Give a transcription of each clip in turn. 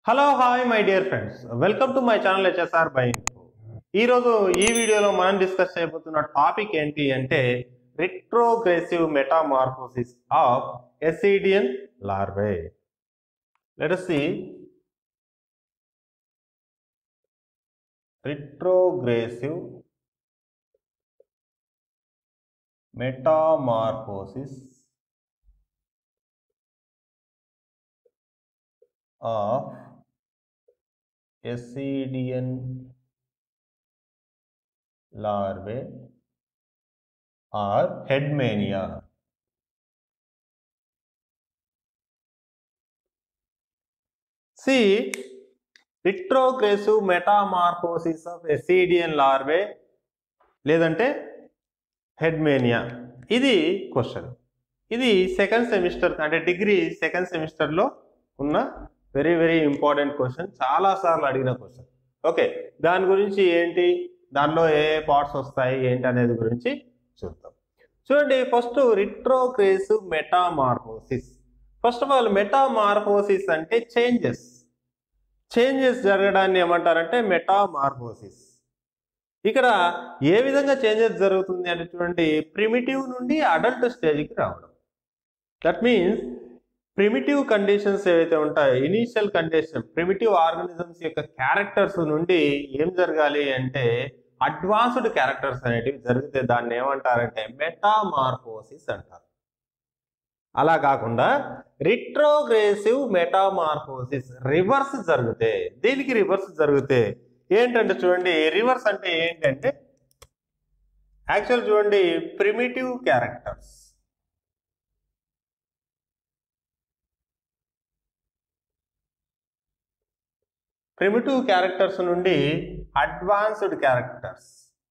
Hello hi my dear friends welcome to my channel HSR by ఈరోజు ఈ వీడియోలో మనం డిస్కస్ చేయబోతున్న టాపిక్ ఏంటి అంటే retrogressive metamorphosis of ascidian larvae let see retrogressive metamorphosis of Ascidian larvae or headmania. See, retrogressive metamorphosis of Ascidian larvae లేదంటే హెడ్మేనియా ఇది question ఇది సెకండ్ సెమిస్టర్ అంటే డిగ్రీ సెకండ్ సెమిస్టర్లో ఉన్న వెరీ వెరీ ఇంపార్టెంట్ క్వశ్చన్ చాలా సార్లు అడిగిన క్వశ్చన్ ఓకే దాని గురించి ఏంటి దానిలో ఏ పార్ట్స్ వస్తాయి ఏంటి అనేది గురించి చూద్దాం చూడండి first retrogressive metamorphosis first of all metamorphosis అంటే చేంజెస్ చేంజెస్ జరగడాన్ని ఏమంటారంటే మెటామార్ఫోసిస్ ఇక్కడ ఏ విధంగా చేంజెస్ జరుగుతుంది అంటే చూడండి ప్రిమిటివ్ నుండి అడల్ట్ స్టేజ్కి రావడం దట్ మీన్స్ ప్రిమిటివ్ కండిషన్స్ ఏవైతే ఉంటాయో ఇనీషియల్ కండిషన్ ప్రిమిటివ్ ఆర్గానిజమ్స్ యొక్క క్యారెక్టర్స్ నుండి ఏం జరగాలి అంటే అడ్వాన్స్డ్ క్యారెక్టర్స్ అనేటివి జరిగితే దాన్ని ఏమంటారంటే మెటామార్ఫోసిస్ అంటారు అలా కాకుండా రిట్రోగ్రేసివ్ మెటామార్ఫోసిస్ రివర్స్ జరిగితే దీనికి రివర్స్ జరిగితే ఏంటంటే చూడండి రివర్స్ అంటే ఏంటంటే యాక్చువల్ చూడండి ప్రిమిటివ్ క్యారెక్టర్స్ ప్రిమిటివ్ క్యారెక్టర్స్ నుండి అడ్వాన్స్డ్ క్యారెక్టర్స్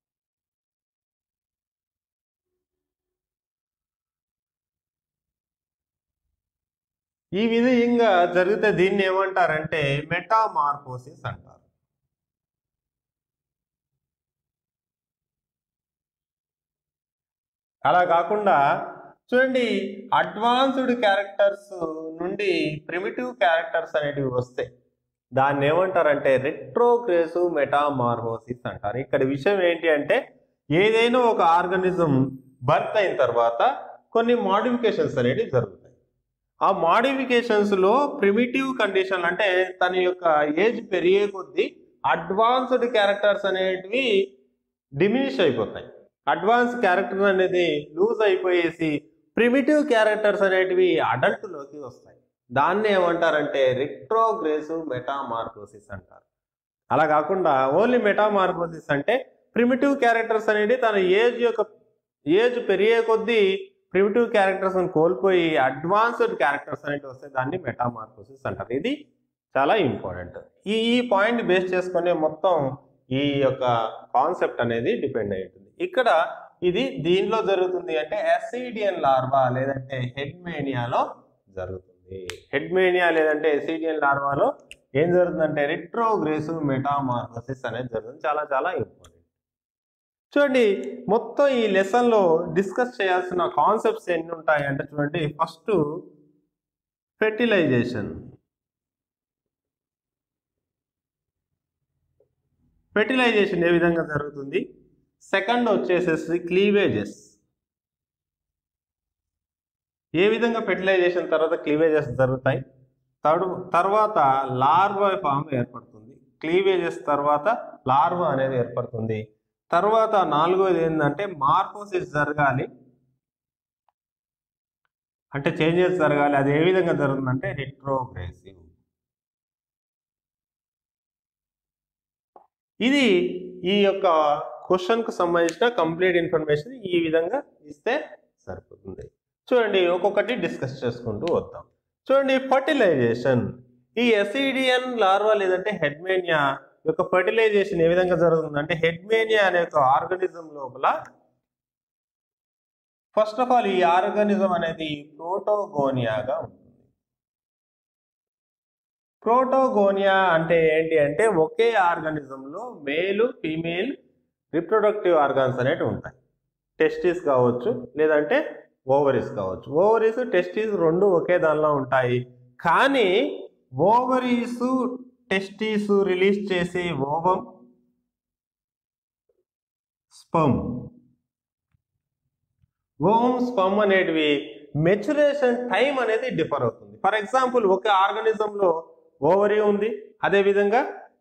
ఈ విధంగా జరిగితే దీన్ని ఏమంటారంటే మెటామార్ఫోసిస్ అంటారు అలా కాకుండా చూడండి అడ్వాన్స్డ్ క్యారెక్టర్స్ నుండి ప్రిమిటివ్ క్యారెక్టర్స్ అనేటివి వస్తాయి దాన్ని ఏమంటారంటే రెట్రోగ్రేసివ్ మెటామార్ఫోసిస్ అంటారు ఇక్కడ విషయం ఏంటి అంటే ఏదైనా ఒక ఆర్గానిజం బర్త్ అయిన తర్వాత కొన్ని మాడిఫికేషన్స్ అనేవి జరుగుతాయి ఆ మాడిఫికేషన్స్లో ప్రిమిటివ్ కండిషన్ అంటే తన యొక్క ఏజ్ పెరిగే కొద్దీ అడ్వాన్స్డ్ క్యారెక్టర్స్ అనేటివి డిమినిష్ అయిపోతాయి అడ్వాన్స్ క్యారెక్టర్ అనేది లూజ్ అయిపోయేసి ప్రిమిటివ్ క్యారెక్టర్స్ అనేటివి అడల్ట్లోకి వస్తాయి దాన్ని ఏమంటారంటే రిట్రోగ్రేసివ్ మెటామార్ఫోసిస్ అంటారు అలా కాకుండా ఓన్లీ మెటామార్ఫోసిస్ అంటే ప్రిమిటివ్ క్యారెక్టర్స్ అనేది తన ఏజ్ యొక్క ఏజ్ పెరిగే కొద్దీ ప్రిమిటివ్ క్యారెక్టర్స్ కోల్పోయి అడ్వాన్స్డ్ క్యారెక్టర్స్ అనేవి వస్తాయి దాన్ని మెటామార్ఫోసిస్ అంటారు ఇది చాలా ఇంపార్టెంట్ ఈ ఈ పాయింట్ బేస్ చేసుకునే మొత్తం ఈ యొక్క కాన్సెప్ట్ అనేది డిపెండ్ అయి ఉంటుంది ఇక్కడ ఇది దీనిలో జరుగుతుంది అంటే ఎసిడియన్ లార్వా లేదంటే హెడ్మేనియాలో జరుగుతుంది హెడ్మేనియా లేదంటే ఎసిడియన్ లార్వాలో ఏం జరుగుతుందంటే రిట్రోగ్రేసివ్ మెటామార్ఫోసిస్ అనేది జరుగుతుంది చాలా చాలా ఇంపార్టెంట్ చూడండి మొత్తం ఈ లెసన్లో డిస్కస్ చేయాల్సిన కాన్సెప్ట్స్ ఎన్ని ఉంటాయి అంటే చూడండి ఫస్ట్ ఫెర్టిలైజేషన్ ఫెర్టిలైజేషన్ ఏ విధంగా జరుగుతుంది సెకండ్ వచ్చేసేసి క్లీవేజెస్ ఏ విధంగా ఫెర్టిలైజేషన్ తర్వాత క్లీవేజెస్ జరుగుతాయి థర్డ్ తర్వాత లార్వా ఫామ్ ఏర్పడుతుంది క్లీవేజెస్ తర్వాత లార్వా అనేది ఏర్పడుతుంది తర్వాత నాలుగోది ఏంటంటే మార్ఫోసిస్ జరగాలి అంటే చేంజెస్ జరగాలి అది ఏ విధంగా జరుగుతుందంటే రిట్రోగ్రెసివ్ ఇది ఈ యొక్క క్వశ్చన్కు సంబంధించిన కంప్లీట్ ఇన్ఫర్మేషన్ ఈ విధంగా ఇస్తే సరిపోతుంది చూడండి ఒక్కొక్కటి డిస్కస్ చేసుకుంటూ వద్దాం చూడండి ఫర్టిలైజేషన్ ఈ ఎసిడియన్ లార్వా లేదంటే హెడ్మేనియా యొక్క ఫర్టిలైజేషన్ ఏ విధంగా జరుగుతుంది అంటే హెడ్మేనియా అనే ఒక ఆర్గనిజం లోపల ఫస్ట్ ఆఫ్ ఆల్ ఈ ఆర్గానిజం అనేది ప్రోటోగోనియాగా ఉంటుంది ప్రోటోగోనియా అంటే ఏంటి అంటే ఒకే ఆర్గానిజంలో మేలు ఫీమేల్ రిప్రొడక్టివ్ ఆర్గాన్స్ అనేవి ఉంటాయి టెస్టిస్ కావచ్చు లేదంటే ఓవరీస్ కావచ్చు ఓవరీస్ టెస్టిస్ రెండు ఒకే దానిలో ఉంటాయి కానీ ఓవరీస్ టెస్టీస్ రిలీజ్ చేసే ఓవం స్పమ్ ఓవం స్పమ్ అనేటివి మెచ్యురేషన్ టైం అనేది డిఫర్ అవుతుంది ఫర్ ఎగ్జాంపుల్ ఒక ఆర్గానిజంలో ఓవరీ ఉంది అదేవిధంగా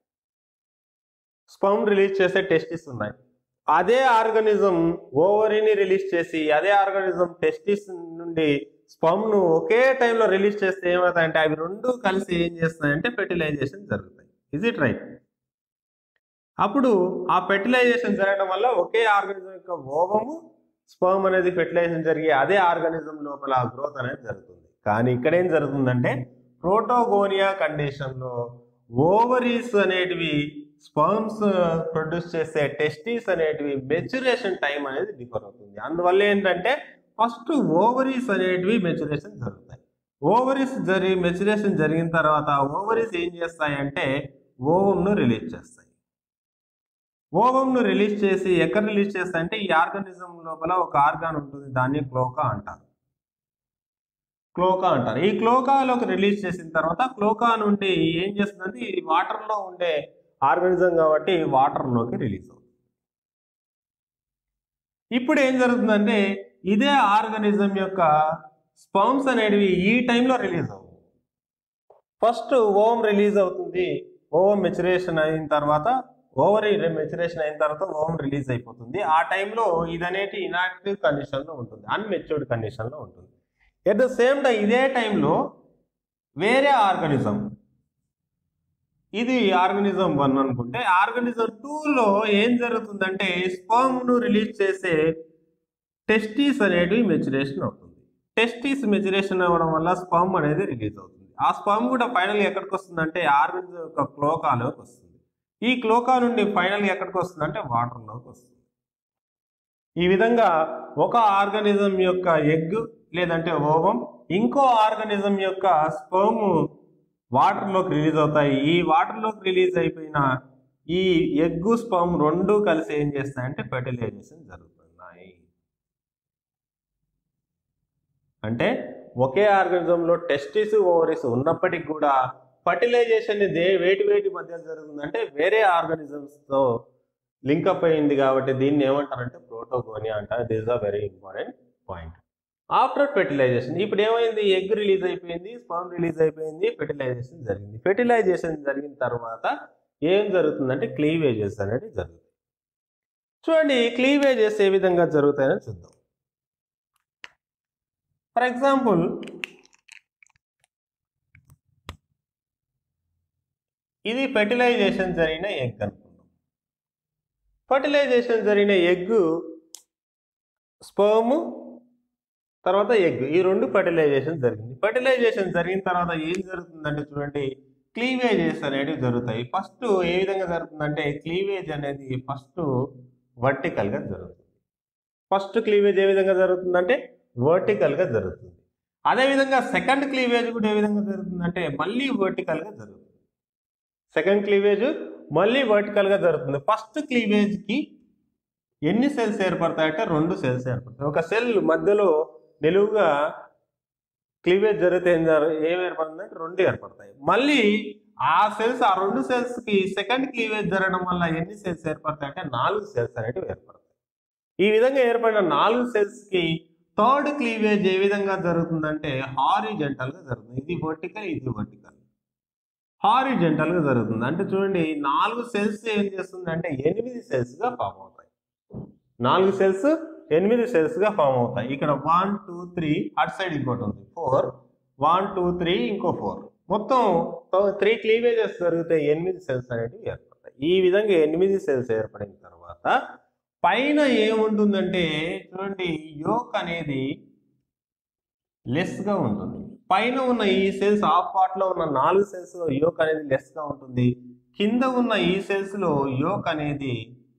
స్పమ్ రిలీజ్ చేసే టెస్టిస్ ఉన్నాయి అదే ఆర్గానిజం ఓవరీని రిలీజ్ చేసి అదే ఆర్గానిజం టెస్టిస్ నుండి స్పమ్ ను ఒకే టైంలో రిలీజ్ చేస్తే ఏమవుతాయంటే అవి రెండు కలిసి ఏం చేస్తాయంటే ఫెర్టిలైజేషన్ జరుగుతాయి ఇజ్ ఇట్ రైట్ అప్పుడు ఆ ఫెర్టిలైజేషన్ జరగడం వల్ల ఒకే ఆర్గానిజం యొక్క ఓవము స్పర్మ్ అనేది ఫెర్టిలైజేషన్ జరిగి అదే ఆర్గానిజం లోపల గ్రోత్ అనేది జరుగుతుంది కానీ ఇక్కడ ఏం జరుగుతుందంటే ప్రోటోగోనియా కండిషన్లో ఓవరీస్ అనేటివి స్పర్మ్స్ ప్రొడ్యూస్ చేసే టెస్టీస్ అనేటివి మెచ్యురేషన్ టైం అనేది డిఫర్ అవుతుంది అందువల్ల ఏంటంటే ఫస్ట్ ఓవరీస్ అనేటివి మెచ్యురేషన్ జరుగుతాయి ఓవరీస్ జరిగి మెచ్యురేషన్ జరిగిన తర్వాత ఓవరీస్ ఏం చేస్తాయంటే ఓవంను రిలీజ్ చేస్తాయి ఓవంను రిలీజ్ చేసి ఎక్కడ రిలీజ్ చేస్తాయంటే ఈ ఆర్గానిజం లోపల ఒక ఆర్గాన్ ఉంటుంది దాన్ని క్లోకా అంటారు క్లోకా అంటారు ఈ క్లోకాలోకి రిలీజ్ చేసిన తర్వాత క్లోకా నుండి ఏం చేస్తుందంటే ఈ వాటర్లో ఉండే ఆర్గానిజం కాబట్టి వాటర్లోకి రిలీజ్ అవుతుంది ఇప్పుడు ఏం జరుగుతుందంటే ఇదే ఆర్గానిజం యొక్క స్పర్మ్స్ అనేటివి ఈ టైంలో రిలీజ్ అవుతుంది ఫస్ట్ ఓవం రిలీజ్ అవుతుంది ఓవం మెచురేషన్ అయిన తర్వాత ఓవర్ మెచురేషన్ అయిన తర్వాత ఓవం రిలీజ్ అయిపోతుంది ఆ టైంలో ఇది అనేది ఇనాక్టివ్ కండిషన్లో ఉంటుంది అన్మెచ్యూర్డ్ కండిషన్లో ఉంటుంది ఎట్ ద సేమ్ టైం ఇదే టైంలో వేరే ఆర్గానిజం ఇది ఆర్గానిజం వన్ అనుకుంటే ఆర్గానిజం టూలో ఏం జరుగుతుందంటే స్పర్మ్ను రిలీజ్ చేసే టెస్టీస్ అనేటివి మెచురేషన్ అవుతుంది టెస్టీస్ మెచురేషన్ అవ్వడం వల్ల స్పర్మ్ అనేది రిలీజ్ అవుతుంది ఆ స్పర్మ్ కూడా ఫైనల్ ఎక్కడికి వస్తుందంటే ఆర్గానిజం యొక్క క్లోకాలోకి వస్తుంది ఈ క్లోకా నుండి ఫైనల్ ఎక్కడికి వస్తుందంటే వాటర్లోకి వస్తుంది ఈ విధంగా ఒక ఆర్గానిజం యొక్క ఎగ్ లేదంటే ఓవం ఇంకో ఆర్గానిజం యొక్క స్పర్మ్ వాటర్లోకి రిలీజ్ అవుతాయి ఈ వాటర్లోకి రిలీజ్ అయిపోయిన ఈ ఎగ్ స్పర్మ్ రెండు కలిసి ఏం చేస్తాయంటే ఫెర్టిలైజేషన్ జరుగుతున్నాయి అంటే ఒకే ఆర్గానిజంలో టెస్టిస్ ఓవరీస్ ఉన్నప్పటికీ కూడా ఫర్టిలైజేషన్ దే వేటి వేటి మధ్య జరుగుతుందంటే వేరే ఆర్గానిజమ్స్తో లింకప్ అయింది కాబట్టి దీన్ని ఏమంటారంటే ప్రోటోగోనియా అంటారు this a very important point after fertilization ఇప్పుడు ఏమైంది ఎగ్ రిలీజ్ అయిపోయింది స్పర్మ్ రిలీజ్ అయిపోయింది ఫెర్టిలైజేషన్ జరిగింది ఫెర్టిలైజేషన్ జరిగిన తర్వాత ఏం జరుగుతుందంటే క్లీవేజెస్ అనేది జరుగుతాయి చూడండి క్లీవేజెస్ ఏ విధంగా జరుగుతాయని చూద్దాం ఫర్ ఎగ్జాంపుల్ ఇది ఫెర్టిలైజేషన్ జరిగిన ఎగ్ అనుకుందాం ఫర్టిలైజేషన్ జరిగిన ఎగ్ స్పర్మ్ తర్వాత ఎగ్ ఈ రెండు ఫర్టిలైజేషన్ జరిగింది ఫర్టిలైజేషన్ జరిగిన తర్వాత ఏం జరుగుతుందంటే చూడండి క్లీవేజెస్ అనేవి జరుగుతాయి ఫస్ట్ ఏ విధంగా జరుగుతుందంటే క్లీవేజ్ అనేది ఫస్ట్ వర్టికల్గా జరుగుతుంది ఫస్ట్ క్లీవేజ్ ఏ విధంగా జరుగుతుందంటే వర్టికల్గా జరుగుతుంది అదేవిధంగా సెకండ్ క్లీవేజ్ కూడా ఏ విధంగా జరుగుతుందంటే మళ్ళీ వర్టికల్గా జరుగుతుంది సెకండ్ క్లీవేజ్ మళ్ళీ వర్టికల్గా జరుగుతుంది ఫస్ట్ క్లీవేజ్కి ఎన్ని సెల్స్ ఏర్పడతాయంటే రెండు సెల్స్ ఏర్పడతాయి ఒక సెల్ మధ్యలో నిలువుగా క్లీవేజ్ జరిగితే ఏం జరు- ఏం ఏర్పడుతుందంటే రెండు ఏర్పడతాయి మళ్ళీ ఆ సెల్స్ ఆ రెండు సెల్స్ కి సెకండ్ క్లీవేజ్ జరగడం వల్ల ఎన్ని సెల్స్ ఏర్పడతాయి అంటే నాలుగు సెల్స్ అనేటివి ఏర్పడతాయి ఈ విధంగా ఏర్పడిన నాలుగు సెల్స్ కి థర్డ్ క్లీవేజ్ ఏ విధంగా జరుగుతుందంటే హారిజెంటల్ గా జరుగుతుంది ఇది వర్టికల్ ఇది వర్టికల్ హారిజెంటల్ గా జరుగుతుంది అంటే చూడండి నాలుగు సెల్స్ ఏం చేస్తుంది అంటే ఎనిమిది సెల్స్ గా ఫామ్ అవుతాయి నాలుగు సెల్స్ ఎనిమిది సెల్స్ గా ఫామ్ అవుతాయి ఇక్కడ వన్ టూ త్రీ అటు సైడ్ ఇంకోటి ఉంది ఫోర్ వన్ టూ త్రీ ఇంకో ఫోర్ మొత్తం త్రీ క్లీవేజెస్ జరిగితే ఎనిమిది సెల్స్ అనేటివి ఏర్పడతాయి ఈ విధంగా ఎనిమిది సెల్స్ ఏర్పడిన తర్వాత పైన ఏముంటుందంటే చూడండి యోక్ అనేది లెస్ గా ఉంటుంది పైన ఉన్న ఈ సెల్స్ ఆఫ్ పార్ట్ లో ఉన్న నాలుగు సెల్స్ లో యోక్ అనేది లెస్ గా ఉంటుంది కింద ఉన్న ఈ సెల్స్ లో యోక్ అనేది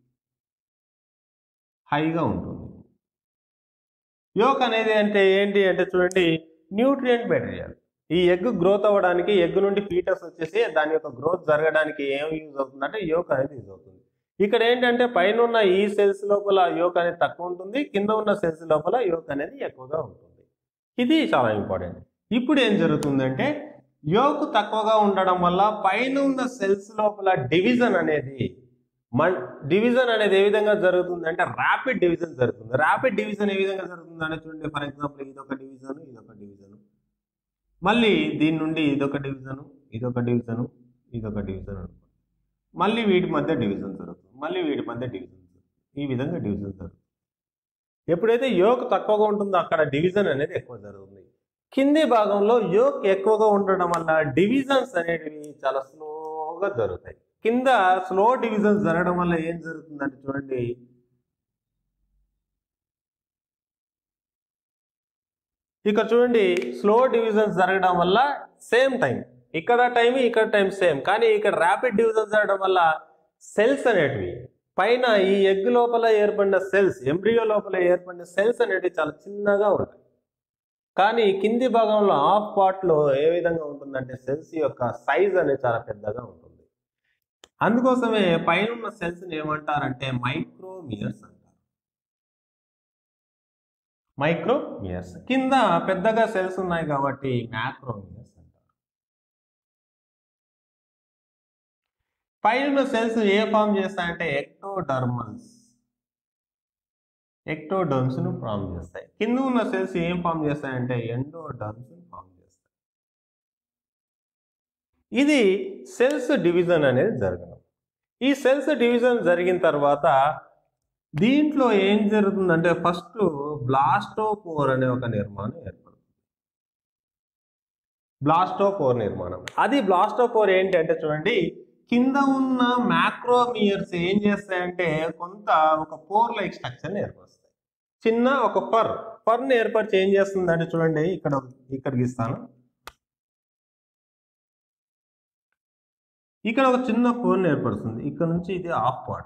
హైగా ఉంటుంది యోక్ అనేది అంటే ఏంటి అంటే చూడండి న్యూట్రియంట్ మెటీరియల్ ఈ ఎగ్ గ్రోత్ అవ్వడానికి ఎగ్ నుండి ఫీటస్ వచ్చేసి దాని యొక్క గ్రోత్ జరగడానికి ఏం యూజ్ అవుతుందంటే యోక్ అనేది యూజ్ అవుతుంది ఇక్కడ ఏంటంటే పైన ఉన్న ఈ సెల్స్ లోపల యోక్ అనేది తక్కువ ఉంటుంది కింద ఉన్న సెల్స్ లోపల యోక్ అనేది ఎక్కువగా ఉంటుంది ఇది చాలా ఇంపార్టెంట్ ఇప్పుడు ఏం జరుగుతుందంటే యోకు తక్కువగా ఉండడం వల్ల పైన ఉన్న సెల్స్ లోపల డివిజన్ అనేది మన్ డివిజన్ అనేది ఏ విధంగా జరుగుతుంది అంటే ర్యాపిడ్ డివిజన్ జరుగుతుంది ర్యాపిడ్ డివిజన్ ఏ విధంగా జరుగుతుంది అంటే చూడండి ఫర్ ఎగ్జాంపుల్ ఇదొక డివిజన్ ఇదొక డివిజన్ మళ్ళీ దీని నుండి ఇదొక డివిజన్ ఇదొక డివిజన్ ఇదొక డివిజన్ అనుకోండి మళ్ళీ వీటి మధ్య డివిజన్ జరుగుతుంది మళ్ళీ వీటి మధ్య డివిజన్ జరుగుతుంది ఈ విధంగా డివిజన్ జరుగుతుంది ఎప్పుడైతే యోక్ తక్కువగా ఉంటుందో అక్కడ డివిజన్ అనేది ఎక్కువ జరుగుతుంది కింది భాగంలో యోక్ ఎక్కువగా ఉండడం వల్ల డివిజన్స్ అనేటివి చాలా స్లోగా జరుగుతాయి కింద స్లో డివిజన్స్ జరగడం వల్ల ఏం జరుగుతుందంటే చూడండి ఇక్కడ చూడండి స్లో డివిజన్స్ జరగడం వల్ల సేమ్ టైం ఇక్కడ టైం ఇక్కడ టైం సేమ్ కానీ ఇక్కడ ర్యాపిడ్ డివిజన్ జరగడం వల్ల సెల్స్ అనేటివి పైన ఈ ఎగ్ లోపల ఏర్పడిన సెల్స్ ఎంబ్రియో లోపల ఏర్పడిన సెల్స్ అనేటివి చాలా చిన్నగా ఉంటాయి కానీ కింది భాగంలో హాఫ్ పార్ట్లో ఏ విధంగా ఉంటుందంటే సెల్స్ యొక్క సైజ్ అనేది చాలా పెద్దగా ఉంటుంది అందుకోసమే పైన ఉన్న సెల్స్ని ఏమంటారంటే మైక్రోమియర్స్ అంటారు మైక్రోమియర్స్ కింద పెద్దగా సెల్స్ ఉన్నాయి కాబట్టి మ్యాక్రోమియర్స్ అంటారు పైన సెల్స్ ఏ ఫామ్ చేస్తాయంటే ఎక్టోడర్మల్స్ ఎక్టోడర్మ్స్ ను ఫామ్ చేస్తాయి కింద ఉన్న సెల్స్ ఏం ఫామ్ చేస్తాయంటే ఎండోడర్మ్స్ ఫామ్ చేస్తాయి ఇది సెల్స్ డివిజన్ అనేది జరగడం ఈ సెల్స్ డివిజన్ జరిగిన తర్వాత దీంట్లో ఏం జరుగుతుందంటే ఫస్ట్ బ్లాస్టోపోర్ అనే ఒక నిర్మాణం ఏర్పడుతుంది బ్లాస్టోపోర్ నిర్మాణం అది బ్లాస్టోపోర్ ఏంటి అంటే చూడండి కింద ఉన్న మ్యాక్రోమియర్స్ ఏం చేస్తాయంటే కొంత ఒక పోర్ లైక్ స్ట్రక్చర్ని ఏర్పరుస్తాయి చిన్న ఒక ఫర్ ఫర్ని ఏర్పరిచి ఏం చేస్తుందంటే చూడండి ఇక్కడ ఇక్కడ గీస్తాను ఇక్కడ ఒక చిన్న ఫోర్ని ఏర్పరుస్తుంది ఇక్కడ నుంచి ఇది హాఫ్ పార్ట్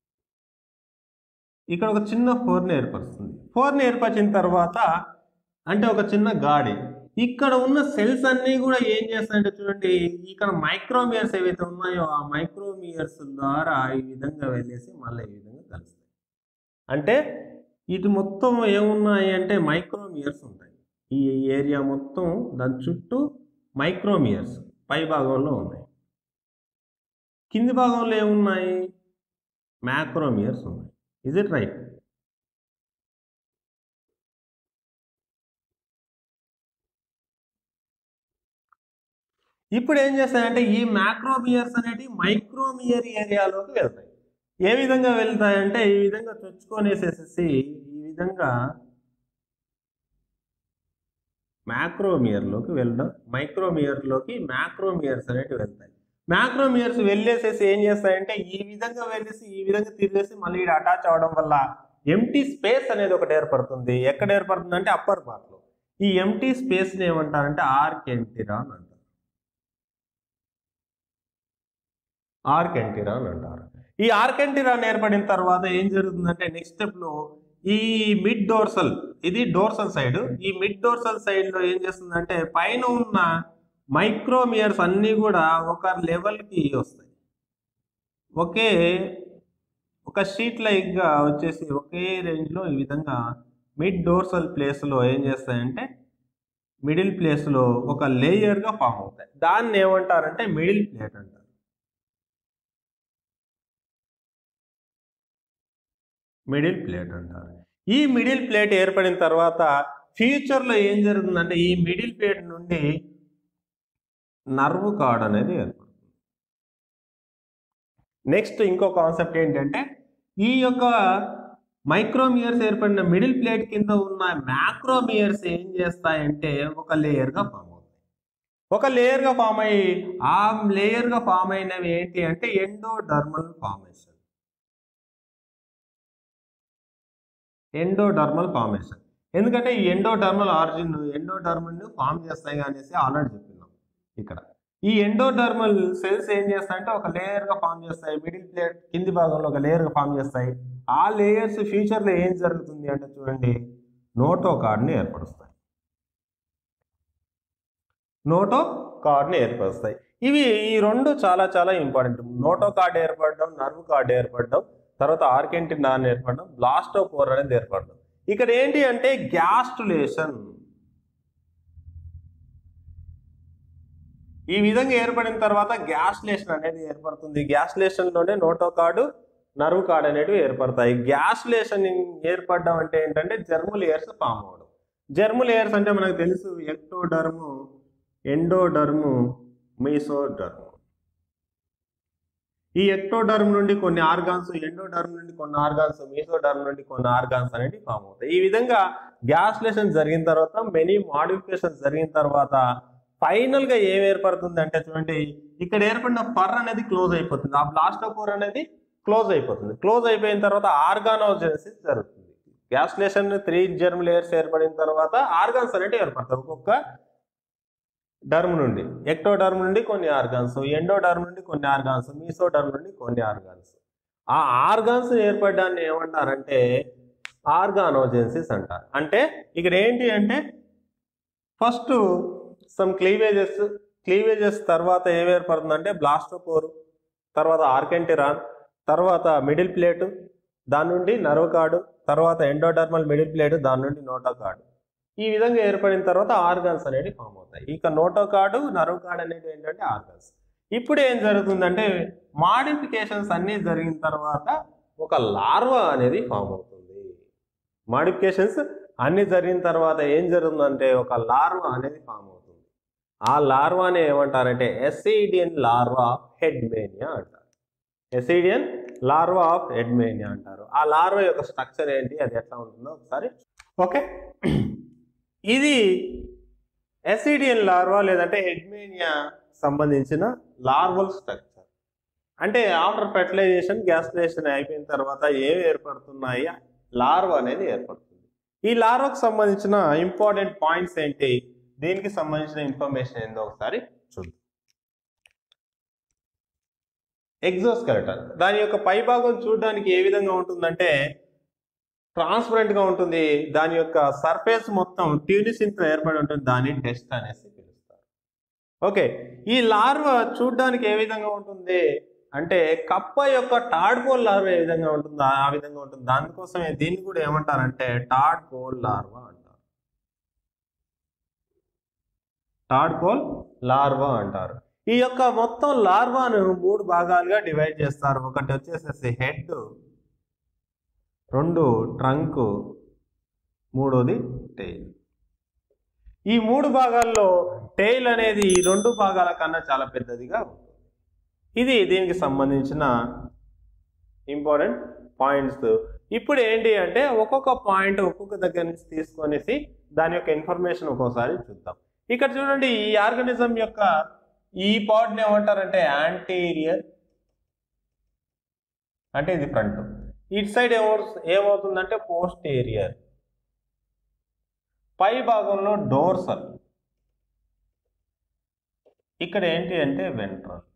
ఇక్కడ ఒక చిన్న ఫోర్ని ఏర్పరుస్తుంది ఫోర్ని ఏర్పరిచిన తర్వాత అంటే ఒక చిన్న గాడి ఇక్కడ ఉన్న సెల్స్ అన్నీ కూడా ఏం చేస్తాయంటే చూడండి ఇక్కడ మైక్రోమియర్స్ ఏవైతే ఉన్నాయో ఆ మైక్రోమియర్స్ ద్వారా ఈ విధంగా వెళ్ళేసి మళ్ళీ ఈ విధంగా కలుస్తాయి అంటే ఇటు మొత్తం ఏమున్నాయి అంటే మైక్రోమియర్స్ ఉంటాయి ఈ ఏరియా మొత్తం దాని చుట్టూ మైక్రోమియర్స్ పై భాగంలో ఉన్నాయి కింది భాగంలో ఏమున్నాయి మ్యాక్రోమియర్స్ ఉన్నాయి ఇజ్ ఇట్ రైట్ ఇప్పుడు ఏం చేస్తాయంటే ఈ మ్యాక్రోమియర్స్ అనేటివి మైక్రోమియర్ ఏరియాలోకి వెళ్తాయి ఏ విధంగా వెళ్తాయంటే ఈ విధంగా చొచ్చుకొనేసేసేసి ఈ విధంగా మ్యాక్రోమియర్లోకి వెళ్ళడం మైక్రోమియర్లోకి మ్యాక్రోమియర్స్ అనేటివి వెళ్తాయి మ్యాక్రోమియర్స్ వెళ్ళేసేసి ఏం చేస్తాయంటే ఈ విధంగా వెళ్ళేసి ఈ విధంగా తిరిగేసి మళ్ళీ ఇక్కడ అటాచ్ అవ్వడం వల్ల ఎంటీ స్పేస్ అనేది ఒకటి ఏర్పడుతుంది ఎక్కడ ఏర్పడుతుంది అంటే అప్పర్ పార్ట్లో ఈ ఎంటీ స్పేస్ని ఏమంటారంటే ఆర్కెంటిరా అని అంటారు ఆర్కెంటిరా అని అంటారు ఈ ఆర్కెంటిరాన్ ఏర్పడిన తర్వాత ఏం జరుగుతుందంటే నెక్స్ట్ స్టెప్లో ఈ మిడ్ డోర్సల్ ఇది డోర్సల్ సైడ్ ఈ మిడ్ డోర్సల్ సైడ్లో ఏం చేస్తుందంటే పైన ఉన్న మైక్రోమియర్స్ అన్నీ కూడా ఒక లెవెల్కి వస్తాయి ఒకే ఒక షీట్ లైక్గా వచ్చేసి ఒకే రేంజ్లో ఈ విధంగా మిడ్ డోర్సల్ ప్లేస్లో ఏం చేస్తాయంటే మిడిల్ ప్లేస్లో ఒక లేయర్గా ఫామ్ అవుతాయి దాన్ని ఏమంటారంటే మిడిల్ ప్లేట్ అంటారు మిడిల్ ప్లేట్ అంటారు ఈ మిడిల్ ప్లేట్ ఏర్పడిన తర్వాత ఫ్యూచర్లో ఏం జరుగుతుందంటే ఈ మిడిల్ ప్లేట్ నుండి నర్వ్ కార్డ్ అనేది ఏర్పడుతుంది నెక్స్ట్ ఇంకో కాన్సెప్ట్ ఏంటంటే ఈ యొక్క మైక్రోమియర్స్ ఏర్పడిన మిడిల్ ప్లేట్ కింద ఉన్న మ్యాక్రోమియర్స్ ఏం చేస్తాయంటే ఒక లేయర్గా ఫామ్ అవుతాయి ఒక లేయర్గా ఫామ్ అయ్యి ఆ లేయర్గా ఫామ్ అయినవి ఏంటి అంటే ఎండోడర్మల్ ఫార్మేషన్ ఎండోడర్మల్ ఫార్మేషన్ ఎందుకంటే ఈ ఎండోడర్మల్ ఆరిజిన్ ఎండోడర్మల్ ఫామ్ చేస్తాయి అనేసి ఆల్రెడీ చెప్పినాం ఇక్కడ ఈ ఎండోడర్మల్ సెల్స్ ఏం చేస్తాయంటే ఒక లేయర్ గా ఫామ్ చేస్తాయి మిడిల్ ప్లేట్ కింది భాగంలో ఒక లేయర్ గా ఫామ్ చేస్తాయి ఆ లేయర్స్ ఫ్యూచర్ లో ఏం జరుగుతుంది అంటే చూడండి నోటో కార్డ్ని ఏర్పరుస్తాయి నోటో కార్డ్ని ఏర్పరుస్తాయి ఇవి ఈ రెండు చాలా చాలా ఇంపార్టెంట్ నోటో కార్డ్ ఏర్పడడం నర్వ్ కార్డ్ ఏర్పడడం తర్వాత ఆర్కెంటిన్ నాన్ ఏర్పడడం బ్లాస్టోపోర్ అనేది ఏర్పడడం ఇక్కడ ఏంటి అంటే గ్యాస్టులేషన్ ఈ విధంగా ఏర్పడిన తర్వాత గ్యాస్లేషన్ అనేది ఏర్పడుతుంది గ్యాస్లేషన్లోనే నోటోకార్డు నర్వ్ కార్డ్ అనేటివి ఏర్పడతాయి గ్యాస్లేషన్ ఏర్పడడం అంటే ఏంటంటే జర్ము లేయర్స్ ఫామ్ అవడం జర్ము లేయర్స్ అంటే మనకు తెలుసు ఎక్టోడర్ము ఎండోడర్ము మీసోడర్ము ఈ ఎక్టోడర్మ్ నుండి కొన్ని ఆర్గాన్స్ ఎండోడర్మ్ నుండి కొన్ని ఆర్గాన్స్ మీసోడర్మ్ నుండి కొన్ని ఆర్గాన్స్ అనేవి ఫామ్ అవుతాయి ఈ విధంగా గ్యాస్లేషన్ జరిగిన తర్వాత మెనీ మాడిఫికేషన్ జరిగిన తర్వాత ఫైనల్ గా ఏం ఏర్పడుతుంది అంటే చూడండి ఇక్కడ ఏర్పడిన పర్ అనేది క్లోజ్ అయిపోతుంది ఆ బ్లాస్టోకోర్ అనేది క్లోజ్ అయిపోతుంది క్లోజ్ అయిపోయిన తర్వాత ఆర్గానోజెనసిస్ జరుగుతుంది గ్యాస్లేషన్ త్రీ జర్మ్ లేయర్స్ ఏర్పడిన తర్వాత ఆర్గాన్స్ అనేవి ఏర్పడతాయి ఒక్కొక్క డర్మ్ నుండి ఎక్టోడర్మ్ నుండి కొన్ని ఆర్గాన్స్ ఎండోడర్మ్ నుండి కొన్ని ఆర్గాన్స్ మీసోడర్మ్ నుండి కొన్ని ఆర్గాన్స్ ఆ ఆర్గాన్స్ ఏర్పడడాన్ని ఏమంటారంటే ఆర్గానోజెన్సిస్ అంటారు అంటే ఇక్కడ ఏంటి అంటే ఫస్ట్ సమ్ క్లీవేజెస్ క్లీవేజెస్ తర్వాత ఏం ఏర్పడుతుందంటే బ్లాస్టోకోరు తర్వాత ఆర్కెంటిరాన్ తర్వాత మిడిల్ ప్లేట్ దాని నుండి నర్వ్ కార్డు తర్వాత ఎండోడర్మల్ మిడిల్ ప్లేట్ దాని నుండి నోటో కార్డు ఈ విధంగా ఏర్పడిన తర్వాత ఆర్గాన్స్ అనేవి ఫామ్ అవుతాయి ఇక నోటో కార్డు నర్వ్ కార్డు అనేది ఏంటంటే ఆర్గాన్స్ ఇప్పుడు ఏం జరుగుతుందంటే మాడిఫికేషన్స్ అన్నీ జరిగిన తర్వాత ఒక లార్వా అనేది ఫామ్ అవుతుంది మాడిఫికేషన్స్ అన్ని జరిగిన తర్వాత ఏం జరుగుతుందంటే ఒక లార్వా అనేది ఫామ్ అవుతుంది ఆ లార్వాని ఏమంటారంటే ఎస్ఈడియన్ లార్వా హెడ్మేనియా అంటారు ఎసిడియన్ లార్వా ఆఫ్ హెడ్మేనియా అంటారు ఆ లార్వా యొక్క స్ట్రక్చర్ ఏంటి అది ఎట్లా ఉంటుందో ఒకసారి ఓకే ఇది ఎసిడియన్ లార్వా లేదంటే హెడ్మేనియా సంబంధించిన లార్వల్ స్ట్రక్చర్ అంటే ఆఫ్టర్ ఫెర్టిలైజేషన్ గ్యాస్లేషన్ అయిపోయిన తర్వాత ఏం ఏర్పడుతున్నాయి లార్వా అనేది ఏర్పడుతుంది ఈ లార్వాకు సంబంధించిన ఇంపార్టెంట్ పాయింట్స్ ఏంటి దీనికి సంబంధించిన ఇన్ఫర్మేషన్ ఏందో ఒకసారి చూద్దాం ఎగ్జోస్కెలటన్ దాని యొక్క పైభాగం చూడడానికి ఏ విధంగా ఉంటుందంటే ట్రాన్స్పరెంట్ గా ఉంటుంది దాని యొక్క సర్ఫేస్ మొత్తం ట్యూనిసిన్ తో ఏర్పడి ఉంటుంది దాన్ని టెస్ట్ అనేసి పిలుస్తారు ఓకే ఈ లార్వా చూడడానికి ఏ విధంగా ఉంటుంది అంటే కప్ప యొక్క టాడ్పోల్ లార్వా ఏ విధంగా ఉంటుందో ఆ విధంగా ఉంటుంది దానికోసమే దీన్ని కూడా ఏమంటారంటే టాడ్పోల్ లార్వా అంటారు టాడ్పోల్ లార్వా అంటారు ఈ యొక్క మొత్తం లార్వాను మూడు భాగాలుగా డివైడ్ చేస్తారు ఒకటి వచ్చేసేసి హెడ్ రెండు ట్రంక్ మూడోది టెయిల్ ఈ మూడు భాగాల్లో టెయిల్ అనేది ఈ రెండు భాగాల కన్నా చాలా పెద్దదిగా ఉంటుంది ఇది దీనికి సంబంధించిన ఇంపార్టెంట్ పాయింట్స్ ఇప్పుడు ఏంటి అంటే ఒక్కొక్క పాయింట్ ఒక్కొక్క దగ్గర నుంచి తీసుకొనేసి దాని యొక్క ఇన్ఫర్మేషన్ ఒక్కోసారి చూద్దాం ఇక్కడ చూడండి ఈ ఆర్గనిజం యొక్క ఈ పార్ట్ని ఏమంటారంటే యాంటీరియర్ అంటే ఇది ఫ్రంట్ ఇటు సైడ్ ఏమో ఏమవుతుందంటే పోస్టీరియర్ పై భాగంలో డోర్సల్ ఇక్కడ ఏంటి అంటే ventral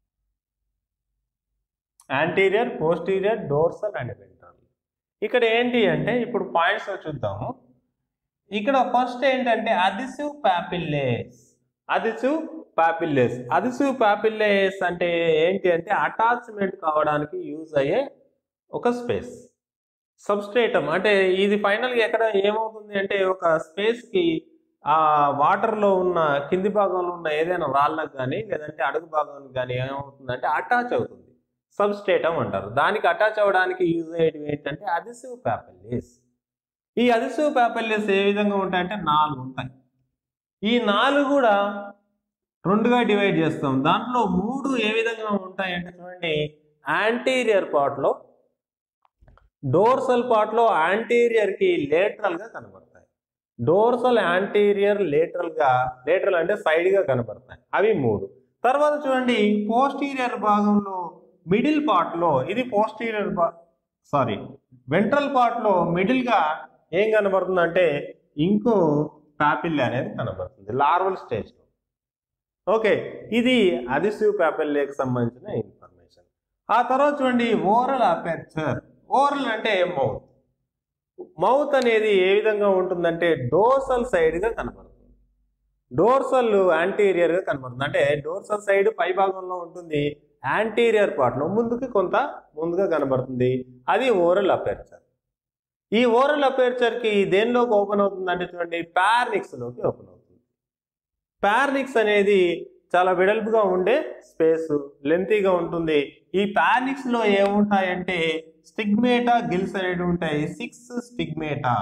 anterior posterior dorsal and ventral ఇక్కడ ఏంటి అంటే ఇప్పుడు పాయింట్స్ చూద్దాము ఇక్కడ ఫస్ట్ ఏంటంటే అదిసివ్ ప్యాపిల్లేస్ అదిసివ్ పాపిల్లేస్ అదిసివ్ పాపిల్లేస్ అంటే ఏంటి అంటే అటాచ్మెంట్ కావడానికి యూజ్ అయ్యే ఒక స్పేస్ సబ్స్ట్రేటమ్ అంటే ఇది ఫైనల్గా ఎక్కడ ఏమవుతుంది అంటే ఒక స్పేస్కి ఆ వాటర్లో ఉన్న కింది భాగంలో ఉన్న ఏదైనా రాళ్ళకు కానీ లేదంటే అడుగు భాగానికి కానీ ఏమవుతుందంటే అటాచ్ అవుతుంది సబ్స్ట్రేటమ్ అంటారు దానికి అటాచ్ అవ్వడానికి యూజ్ అయ్యేటివి ఏంటంటే అదిసివ్ ప్యాపెల్లేస్ ఈ అదిసివ్ ప్యాపెల్లేస్ ఏ విధంగా ఉంటాయంటే నాలుగు ఉంటాయి ఈ నాలుగు కూడా రెండుగా డివైడ్ చేస్తాం దాంట్లో మూడు ఏ విధంగా ఉంటాయి అంటే చూడండి యాంటీరియర్ పార్ట్లో డోర్సల్ పార్ట్లో యాంటీరియర్కి లేటరల్గా కనబడతాయి డోర్సల్ యాంటీరియర్ లేటరల్గా లేటరల్ అంటే సైడ్గా కనబడతాయి అవి మూడు తర్వాత చూడండి పోస్టీరియర్ భాగంలో మిడిల్ పార్ట్లో ఇది పోస్టీరియర్ సారీ వెంట్రల్ పార్ట్లో మిడిల్గా ఏం కనబడుతుందంటే ఇంకో పాపిల్ అనేది కనబడుతుంది లార్వల్ స్టేజ్లో ఓకే ఇది అదిసివ్ ప్యాపెల్లేకి సంబంధించిన ఇన్ఫర్మేషన్ ఆ తర్వాత చూడండి ఓరల్ అపెర్చర్ ఓరల్ అంటే మౌత్ మౌత్ అనేది ఏ విధంగా ఉంటుందంటే డోర్సల్ సైడ్గా కనబడుతుంది డోర్సల్ యాంటీరియర్గా కనబడుతుంది అంటే డోర్సల్ సైడ్ పై భాగంలో ఉంటుంది యాంటీరియర్ పార్ట్లో ముందుకి కొంత ముందుగా కనబడుతుంది అది ఓరల్ అపెర్చర్ ఈ ఓరల్ అపెర్చర్కి దేనిలోకి ఓపెన్ అవుతుంది అంటే చూడండి ప్యార్నిక్స్లోకి ఓపెన్ అవుతుంది ప్యార్నిక్స్ అనేది చాలా వెడల్పుగా ఉండే స్పేస్ లెంతీగా ఉంటుంది ఈ ప్యానిక్స్ లో ఏముంటాయంటే స్టిగ్మేటా గిల్స్ అనేవి ఉంటాయి six stigmata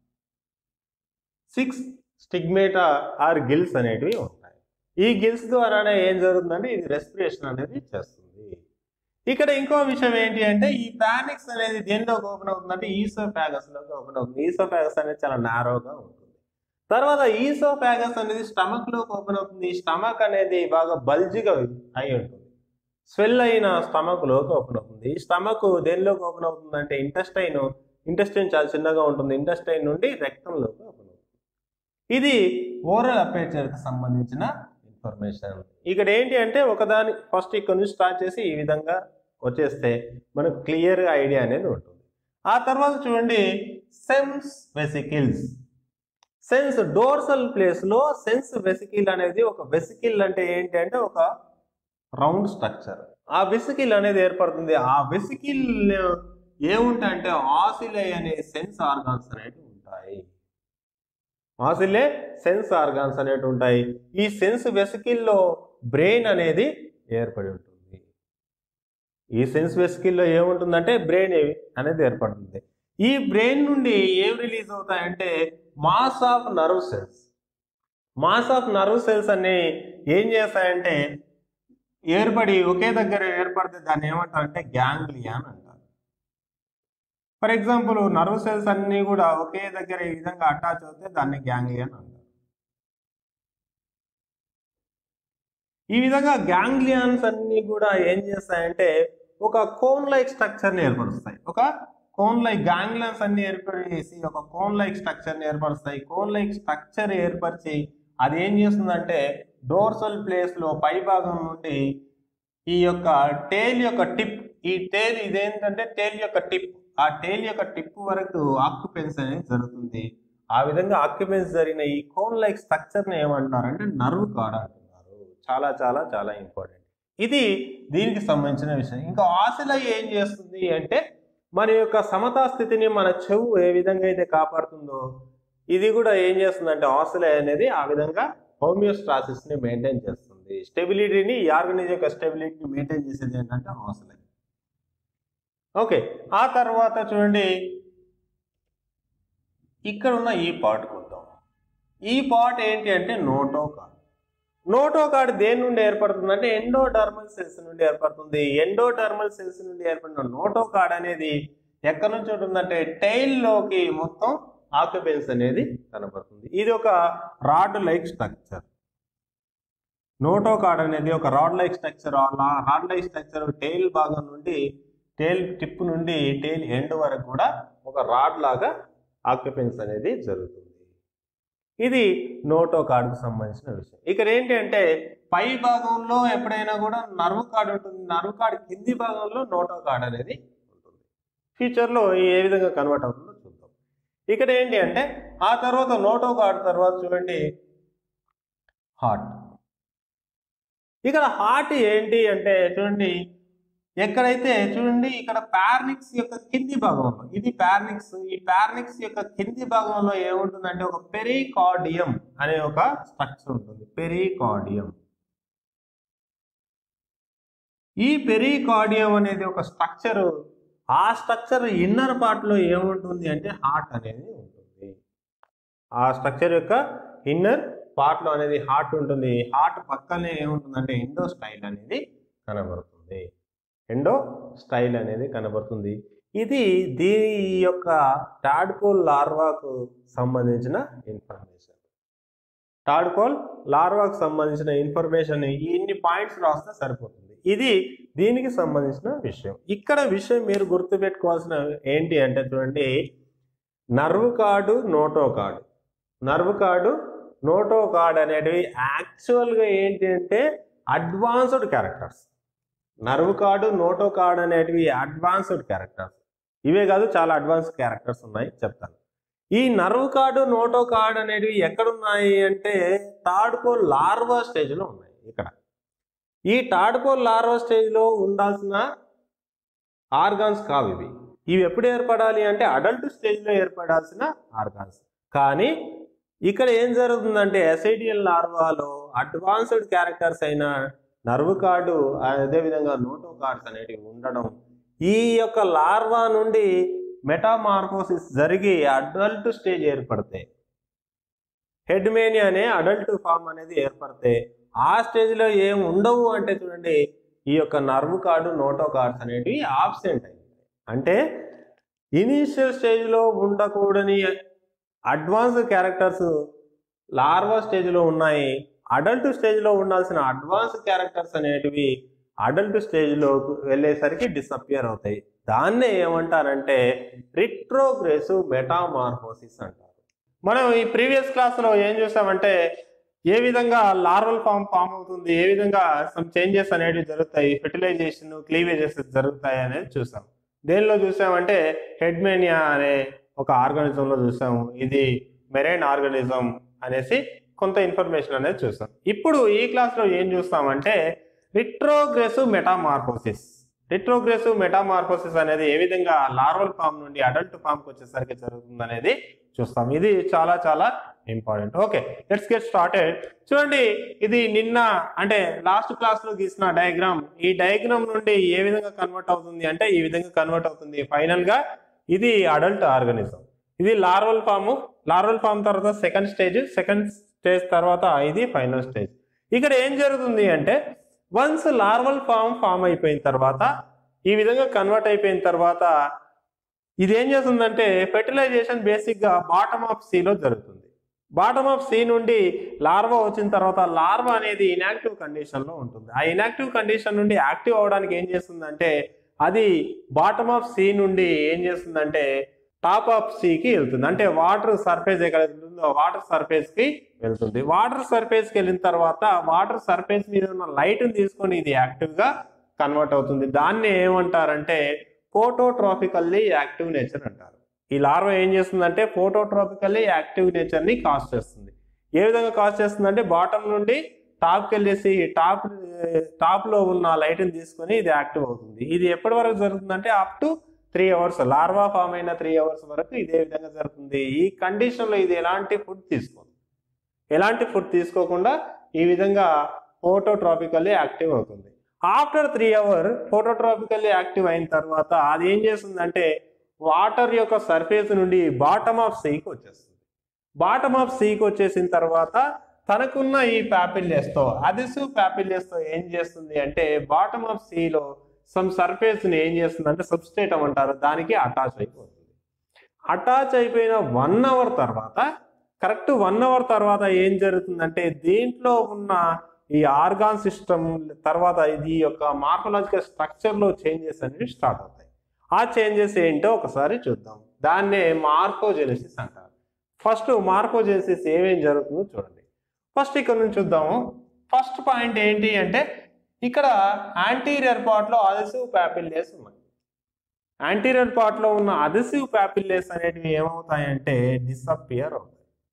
six stigmata or gills అనేటివి ఉంటాయి ఈ గిల్స్ ద్వారానే ఏం జరుగుతుందంటే ఇది రెస్పిరేషన్ అనేది చేస్తుంది ఇక్కడ ఇంకో విషయం ఏంటి అంటే ఈ ప్యానిక్స్ అనేది దేనిలోకి ఓపెన్ అవుతుందంటే ఈసోఫాగస్ లోకి ఓపెన్ అవుతుంది ఈసోఫాగస్ అనేది చాలా నారోగా ఉంటుంది తర్వాత ఈసోఫాగస్ అనేది స్టమక్ లోకి ఓపెన్ అవుతుంది స్టమక్ అనేది బాగా బల్జిగా అయి ఉంటుంది స్వెల్ అయిన స్టమక్ లోకి ఓపెన్ అవుతుంది ఈ స్టమక్ దేనిలోకి ఓపెన్ అవుతుంది అంటే ఇంటెస్టైన్ ఇంటెస్టైన్ చాలా చిన్నగా ఉంటుంది ఇంటెస్టైన్ నుండి రెక్టంలోకి ఓపెన్ అవుతుంది ఇది ఓరల్ అపేచర్కి సంబంధించిన ఇన్ఫర్మేషన్ ఇక్కడ ఏంటి అంటే ఒకదాని ఫస్ట్ ఇక్కడ నుంచి స్టార్ట్ చేసి ఈ విధంగా వచ్చేస్తే మనకు క్లియర్ ఐడియా అనేది ఉంటుంది ఆ తర్వాత చూడండి sense vesicles sense dorsal place లో సెన్స్ వెసికిల్ అనేది ఒక వెసికిల్ అంటే ఏంటి అంటే ఒక రౌండ్ స్ట్రక్చర్ ఆ వెసికిల్ అనేది ఏర్పడుతుంది ఆ వెసికిల్ ఏముంటాయంటే ఆసిలై అనే సెన్స్ ఆర్గాన్స్ అనేవి ఉంటాయి ఆసిలే సెన్స్ ఆర్గాన్స్ అనేవి ఉంటాయి ఈ సెన్స్ వెసికిల్లో బ్రెయిన్ అనేది ఏర్పడి ఉంటుంది ఈ సెన్స్ వెసికిల్లో ఏముంటుందంటే బ్రెయిన్ అనేది ఏర్పడుతుంది ఈ బ్రెయిన్ నుండి ఏం రిలీజ్ అవుతాయంటే mass of nerve cells mass of nerve cells అన్ని ఏం చేస్తాయంటే ఏర్పడి ఒకే దగ్గర ఏర్పడితే దాన్ని ఏమంటారంటే గ్యాంగ్లియాన్ అంటారు ఫర్ ఎగ్జాంపుల్ నర్వ్ సెల్స్ అన్ని కూడా ఒకే దగ్గర ఈ విధంగా అటాచ్ అవుతే దాన్ని గ్యాంగ్లియన్ అంటారు ఈ విధంగా గ్యాంగ్లియాన్స్ అన్ని కూడా ఏం చేస్తాయంటే ఒక కోన్ లైక్ స్ట్రక్చర్ని ఏర్పరుస్తాయి ఒక కోన్ లైక్ గ్యాంగ్లియన్స్ అన్ని ఏర్పడేసి ఒక కోన్ లైక్ స్ట్రక్చర్ని ఏర్పరుస్తాయి కోన్ లైక్ స్ట్రక్చర్ ఏర్పరిచి అది ఏం చేస్తుందంటే డోర్సల్ ప్లేస్లో పై భాగం నుండి ఈ యొక్క టేల్ యొక్క టిప్ ఈ టేల్ ఇదేంటంటే టేల్ యొక్క టిప్ ఆ టేల్ యొక్క టిప్ వరకు ఆక్యుపెన్స్ అనేది జరుగుతుంది ఆ విధంగా ఆక్యుపెన్స్ జరిగిన ఈ కోన్ లైక్ స్ట్రక్చర్ని ఏమంటారు అంటే నర్వ్ కాడ అంటున్నారు చాలా చాలా చాలా ఇంపార్టెంట్ ఇది దీనికి సంబంధించిన విషయం ఇంకా ఆశలై ఏం చేస్తుంది అంటే మన యొక్క సమతా స్థితిని మన చెవు ఏ విధంగా అయితే కాపాడుతుందో ఇది కూడా ఏం చేస్తుందంటే ఆశలై అనేది ఆ విధంగా హోమియోస్టాసిస్ ని మెయింటైన్ చేస్తుంది స్టెబిలిటీని ఈ ఆర్గనైజ్ యొక్క స్టెబిలిటీని మెయింటైన్ చేసేది ఏంటంటే ఆశలై ఓకే ఆ తర్వాత చూడండి ఇక్కడ ఉన్న ఈ పార్ట్ కొద్దాం ఈ పార్ట్ ఏంటి అంటే నోటో కార్డ్ నోటో కార్డ్ దేని నుండి ఏర్పడుతుంది అంటే ఎండోడర్మల్ సెల్స్ నుండి ఏర్పడుతుంది ఎండోడర్మల్ సెల్స్ నుండి ఏర్పడిన నోటో కార్డ్ అనేది ఎక్కడి నుంచి ఉంటుందంటే టైల్ లోకి మొత్తం ఆక్యుపెన్స్ అనేది కనబడుతుంది ఇది ఒక rod like structure notochord అనేది ఒక rod like structure rod like structure tail భాగం నుండి టేల్ టిప్ నుండి టేల్ ఎండ్ వరకు కూడా ఒక రాడ్ లాగా ఆక్యుపెన్స్ అనేది జరుగుతుంది ఇది నోటో కార్డుకు సంబంధించిన విషయం ఇక్కడ ఏంటి అంటే పై భాగంలో ఎప్పుడైనా కూడా నర్వ్ కార్డ్ ఉంటుంది నర్వ్ కార్డ్ కింది భాగంలో నోటో కార్డ్ అనేది ఉంటుంది ఫ్యూచర్లో ఏ విధంగా కన్వర్ట్ అవుతుందో చూద్దాం ఇక్కడ ఏంటి అంటే ఆ తర్వాత నోటో కార్డ్ తర్వాత చూడండి హార్ట్ ఇక్కడ హార్ట్ ఏంటి అంటే చూడండి ఎక్కడైతే చూడండి ఇక్కడ పార్నిక్స్ యొక్క కింది భాగంలో ఇది పార్నిక్స్ ఈ పార్నిక్స్ యొక్క కింది భాగంలో ఏముంటుందంటే ఒక పెరికార్డియం అనే ఒక స్ట్రక్చర్ ఉంటుంది పెరికార్డియం ఈ పెరికార్డియం అనేది ఒక స్ట్రక్చర్ ఆ స్ట్రక్చర్ ఇన్నర్ పార్ట్ లో ఏముంటుంది అంటే హార్ట్ అనేది ఉంటుంది ఆ స్ట్రక్చర్ యొక్క ఇన్నర్ పార్ట్ లో అనేది హార్ట్ ఉంటుంది హార్ట్ పక్కనే ఏముంటుందంటే ఎండో స్టైల్ అనేది కనబడుతుంది ఎండో స్టైల్ అనేది కనబడుతుంది ఇది దీని యొక్క టాడ్కోల్ లార్వాకు సంబంధించిన ఇన్ఫర్మేషన్ టాడ్కోల్ లార్వాకు సంబంధించిన ఇన్ఫర్మేషన్ ఇన్ని పాయింట్స్ రాస్తే సరిపోతుంది ఇది దీనికి సంబంధించిన విషయం ఇక్కడ విషయం మీరు గుర్తుపెట్టుకోవాల్సిన ఏంటి అంటే చూడండి nerve cord notochord nerve cord notochord అనేటివి యాక్చువల్గా ఏంటి అంటే advanced characters nerve cord notochord అనేటివి అడ్వాన్స్డ్ క్యారెక్టర్స్ ఇవే కాదు చాలా అడ్వాన్స్ క్యారెక్టర్స్ ఉన్నాయి చెప్తాను ఈ నర్వ్ కార్డు నోటో కార్డ్ అనేటివి ఎక్కడున్నాయి అంటే తాడుకో లార్వా స్టేజ్లో ఉన్నాయి ఇక్కడ ఈ టాడ్కో లార్వా స్టేజ్లో ఉండాల్సిన ఆర్గాన్స్ కావు ఇవి ఇవి ఎప్పుడు ఏర్పడాలి అంటే అడల్ట్ స్టేజ్లో ఏర్పడాల్సిన ఆర్గాన్స్ కానీ ఇక్కడ ఏం జరుగుతుందంటే ఎస్ఐడిఎల్ లార్వాలో అడ్వాన్స్డ్ క్యారెక్టర్స్ అయిన నర్వ్ కార్డు అదేవిధంగా నోటో కార్డ్స్ అనేటివి ఉండడం ఈ యొక్క లార్వా నుండి మెటామార్ఫోసిస్ జరిగి అడల్ట్ స్టేజ్ ఏర్పడతాయి హెడ్మేని అనే అడల్ట్ ఫామ్ అనేది ఏర్పడితే ఆ స్టేజ్లో ఏం ఉండవు అంటే చూడండి ఈ యొక్క నర్వ్ కార్డు నోటో కార్డ్స్ అనేటివి ఆబ్సెంట్ అయ్యాయి అంటే ఇనీషియల్ స్టేజ్లో ఉండకూడని అడ్వాన్స్ క్యారెక్టర్స్ లార్వా స్టేజ్లో ఉన్నాయి అడల్ట్ స్టేజ్లో ఉండాల్సిన అడ్వాన్స్ క్యారెక్టర్స్ అనేటివి అడల్ట్ స్టేజ్లో వెళ్ళేసరికి డిసప్పియర్ అవుతాయి దాన్నే ఏమంటారంటే రిట్రోగ్రెసివ్ మెటామార్ఫోసిస్ అంటారు మనం ఈ ప్రీవియస్ క్లాస్లో ఏం చూసామంటే ఏ విధంగా లార్వల్ ఫామ్ ఫామ్ అవుతుంది ఏ విధంగా సమ్ చేంజెస్ అనేవి జరుగుతాయి ఫెర్టిలైజేషన్ క్లీవేజెస్ జరుగుతాయి అనేది చూసాం దేనిలో చూసామంటే హెడ్మేనియా అనే ఒక ఆర్గానిజంలో చూసాము ఇది మెరైన్ ఆర్గానిజం అనేసి కొంత ఇన్ఫర్మేషన్ అనేది చూస్తాం ఇప్పుడు ఈ క్లాస్లో ఏం చూస్తామంటే రిట్రోగ్రెసివ్ మెటామార్ఫోసిస్ రిట్రోగ్రెసివ్ మెటామార్ఫోసిస్ అనేది ఏ విధంగా లార్వల్ ఫామ్ నుండి అడల్ట్ ఫామ్కి వచ్చేసరికి జరుగుతుంది అనేది చూస్తాం ఇది చాలా చాలా important okay let's get started చూడండి ఇది నిన్న అంటే లాస్ట్ క్లాస్ లో గీసిన డయాగ్రామ్ ఈ డయాగ్రామ్ నుండి ఏ విధంగా కన్వర్ట్ అవుతుంది అంటే ఈ విధంగా కన్వర్ట్ అవుతుంది ఫైనల్ గా ఇది అడల్ట్ ఆర్గానిజం ఇది లార్వల్ ఫామ్ లార్వల్ ఫామ్ తర్వాత సెకండ్ స్టేజ్ సెకండ్ స్టేజ్ తర్వాత ఇది ఫైనల్ స్టేజ్ ఇక్కడ ఏం జరుగుతుంది అంటే వన్స్ లార్వల్ ఫామ్ ఫామ్ అయిపోయిన తర్వాత ఈ విధంగా కన్వర్ట్ అయిపోయిన తర్వాత ఇది ఏం చేస్తుందంటే ఫెర్టిలైజేషన్ బేసిక్గా బాటమ్ ఆఫ్ సీలో జరుగుతుంది బాటమ్ ఆఫ్ సీ నుండి లార్వా వచ్చిన తర్వాత లార్వా అనేది ఇనాక్టివ్ కండిషన్లో ఉంటుంది ఆ ఇనాక్టివ్ కండిషన్ నుండి యాక్టివ్ అవడానికి ఏం చేస్తుందంటే అది బాటమ్ ఆఫ్ సీ నుండి ఏం చేస్తుందంటే టాప్ ఆఫ్ సీకి వెళ్తుంది అంటే వాటర్ సర్ఫేస్ ఎక్కడ ఉంటుందో వాటర్ సర్ఫేస్కి వెళ్తుంది వాటర్ సర్ఫేస్కి వెళ్ళిన తర్వాత వాటర్ సర్ఫేస్ మీద ఉన్న లైట్ని తీసుకొని ఇది యాక్టివ్గా కన్వర్ట్ అవుతుంది దాన్ని ఏమంటారంటే ఫోటోట్రాపికల్లీ యాక్టివ్ నేచర్ అంటారు ఈ లార్వా ఏం చేస్తుందంటే ఫోటోట్రాపికల్లీ యాక్టివ్ నేచర్ని కాస్ట్ చేస్తుంది ఏ విధంగా కాస్ట్ చేస్తుంది అంటే బాటమ్ నుండి టాప్కి వెళ్ళేసి టాప్ టాప్లో ఉన్న లైట్ని తీసుకొని ఇది యాక్టివ్ అవుతుంది ఇది ఎప్పటి వరకు జరుగుతుందంటే up to three hours larva form అయిన త్రీ అవర్స్ వరకు ఇదే విధంగా జరుగుతుంది ఈ కండిషన్లో ఇది ఎలాంటి ఫుడ్ తీసుకోదు ఎలాంటి ఫుడ్ తీసుకోకుండా ఈ విధంగా ఫోటోట్రాపికల్లీ యాక్టివ్ అవుతుంది after three hour phototropically active అయిన తర్వాత అది ఏం చేస్తుందంటే వాటర్ యొక్క సర్ఫేస్ నుండి బాటమ్ ఆఫ్ సీకి వచ్చేస్తుంది బాటమ్ ఆఫ్ సీకి వచ్చేసిన తర్వాత తనకున్న ఈ ప్యాపిల్లెస్తో అదిసు ప్యాపిల్లెస్తో ఏం చేస్తుంది అంటే బాటమ్ ఆఫ్ సీలో సమ్ సర్ఫేస్ని ఏం చేస్తుంది అంటే సబ్స్టేటం అంటారు దానికి అటాచ్ అయిపోతుంది అటాచ్ అయిపోయిన వన్ అవర్ తర్వాత కరెక్ట్ వన్ అవర్ తర్వాత ఏం జరుగుతుందంటే దీంట్లో ఉన్న ఈ ఆర్గాన్ సిస్టమ్ తర్వాత ఇది యొక్క మార్ఫలాజికల్ స్ట్రక్చర్లో చేంజెస్ అనేవి స్టార్ట్ అవుతాయి ఆ చేంజెస్ ఏంటో ఒకసారి చూద్దాం దాన్నే మార్కోజెనసిస్ అంటారు ఫస్ట్ మార్కోజెనసిస్ ఏమేం జరుగుతుందో చూడండి ఫస్ట్ ఇక్కడ నుంచి చూద్దాము ఫస్ట్ పాయింట్ ఏంటి అంటే ఇక్కడ యాంటీరియర్ పార్ట్లో అదసివ్ ప్యాపిల్లేస్ ఉన్నాయి యాంటీరియర్ పార్ట్లో ఉన్న అదసివ్ ప్యాపిల్లేస్ అనేటివి ఏమవుతాయంటే డిసప్పియర్ అవుతాయి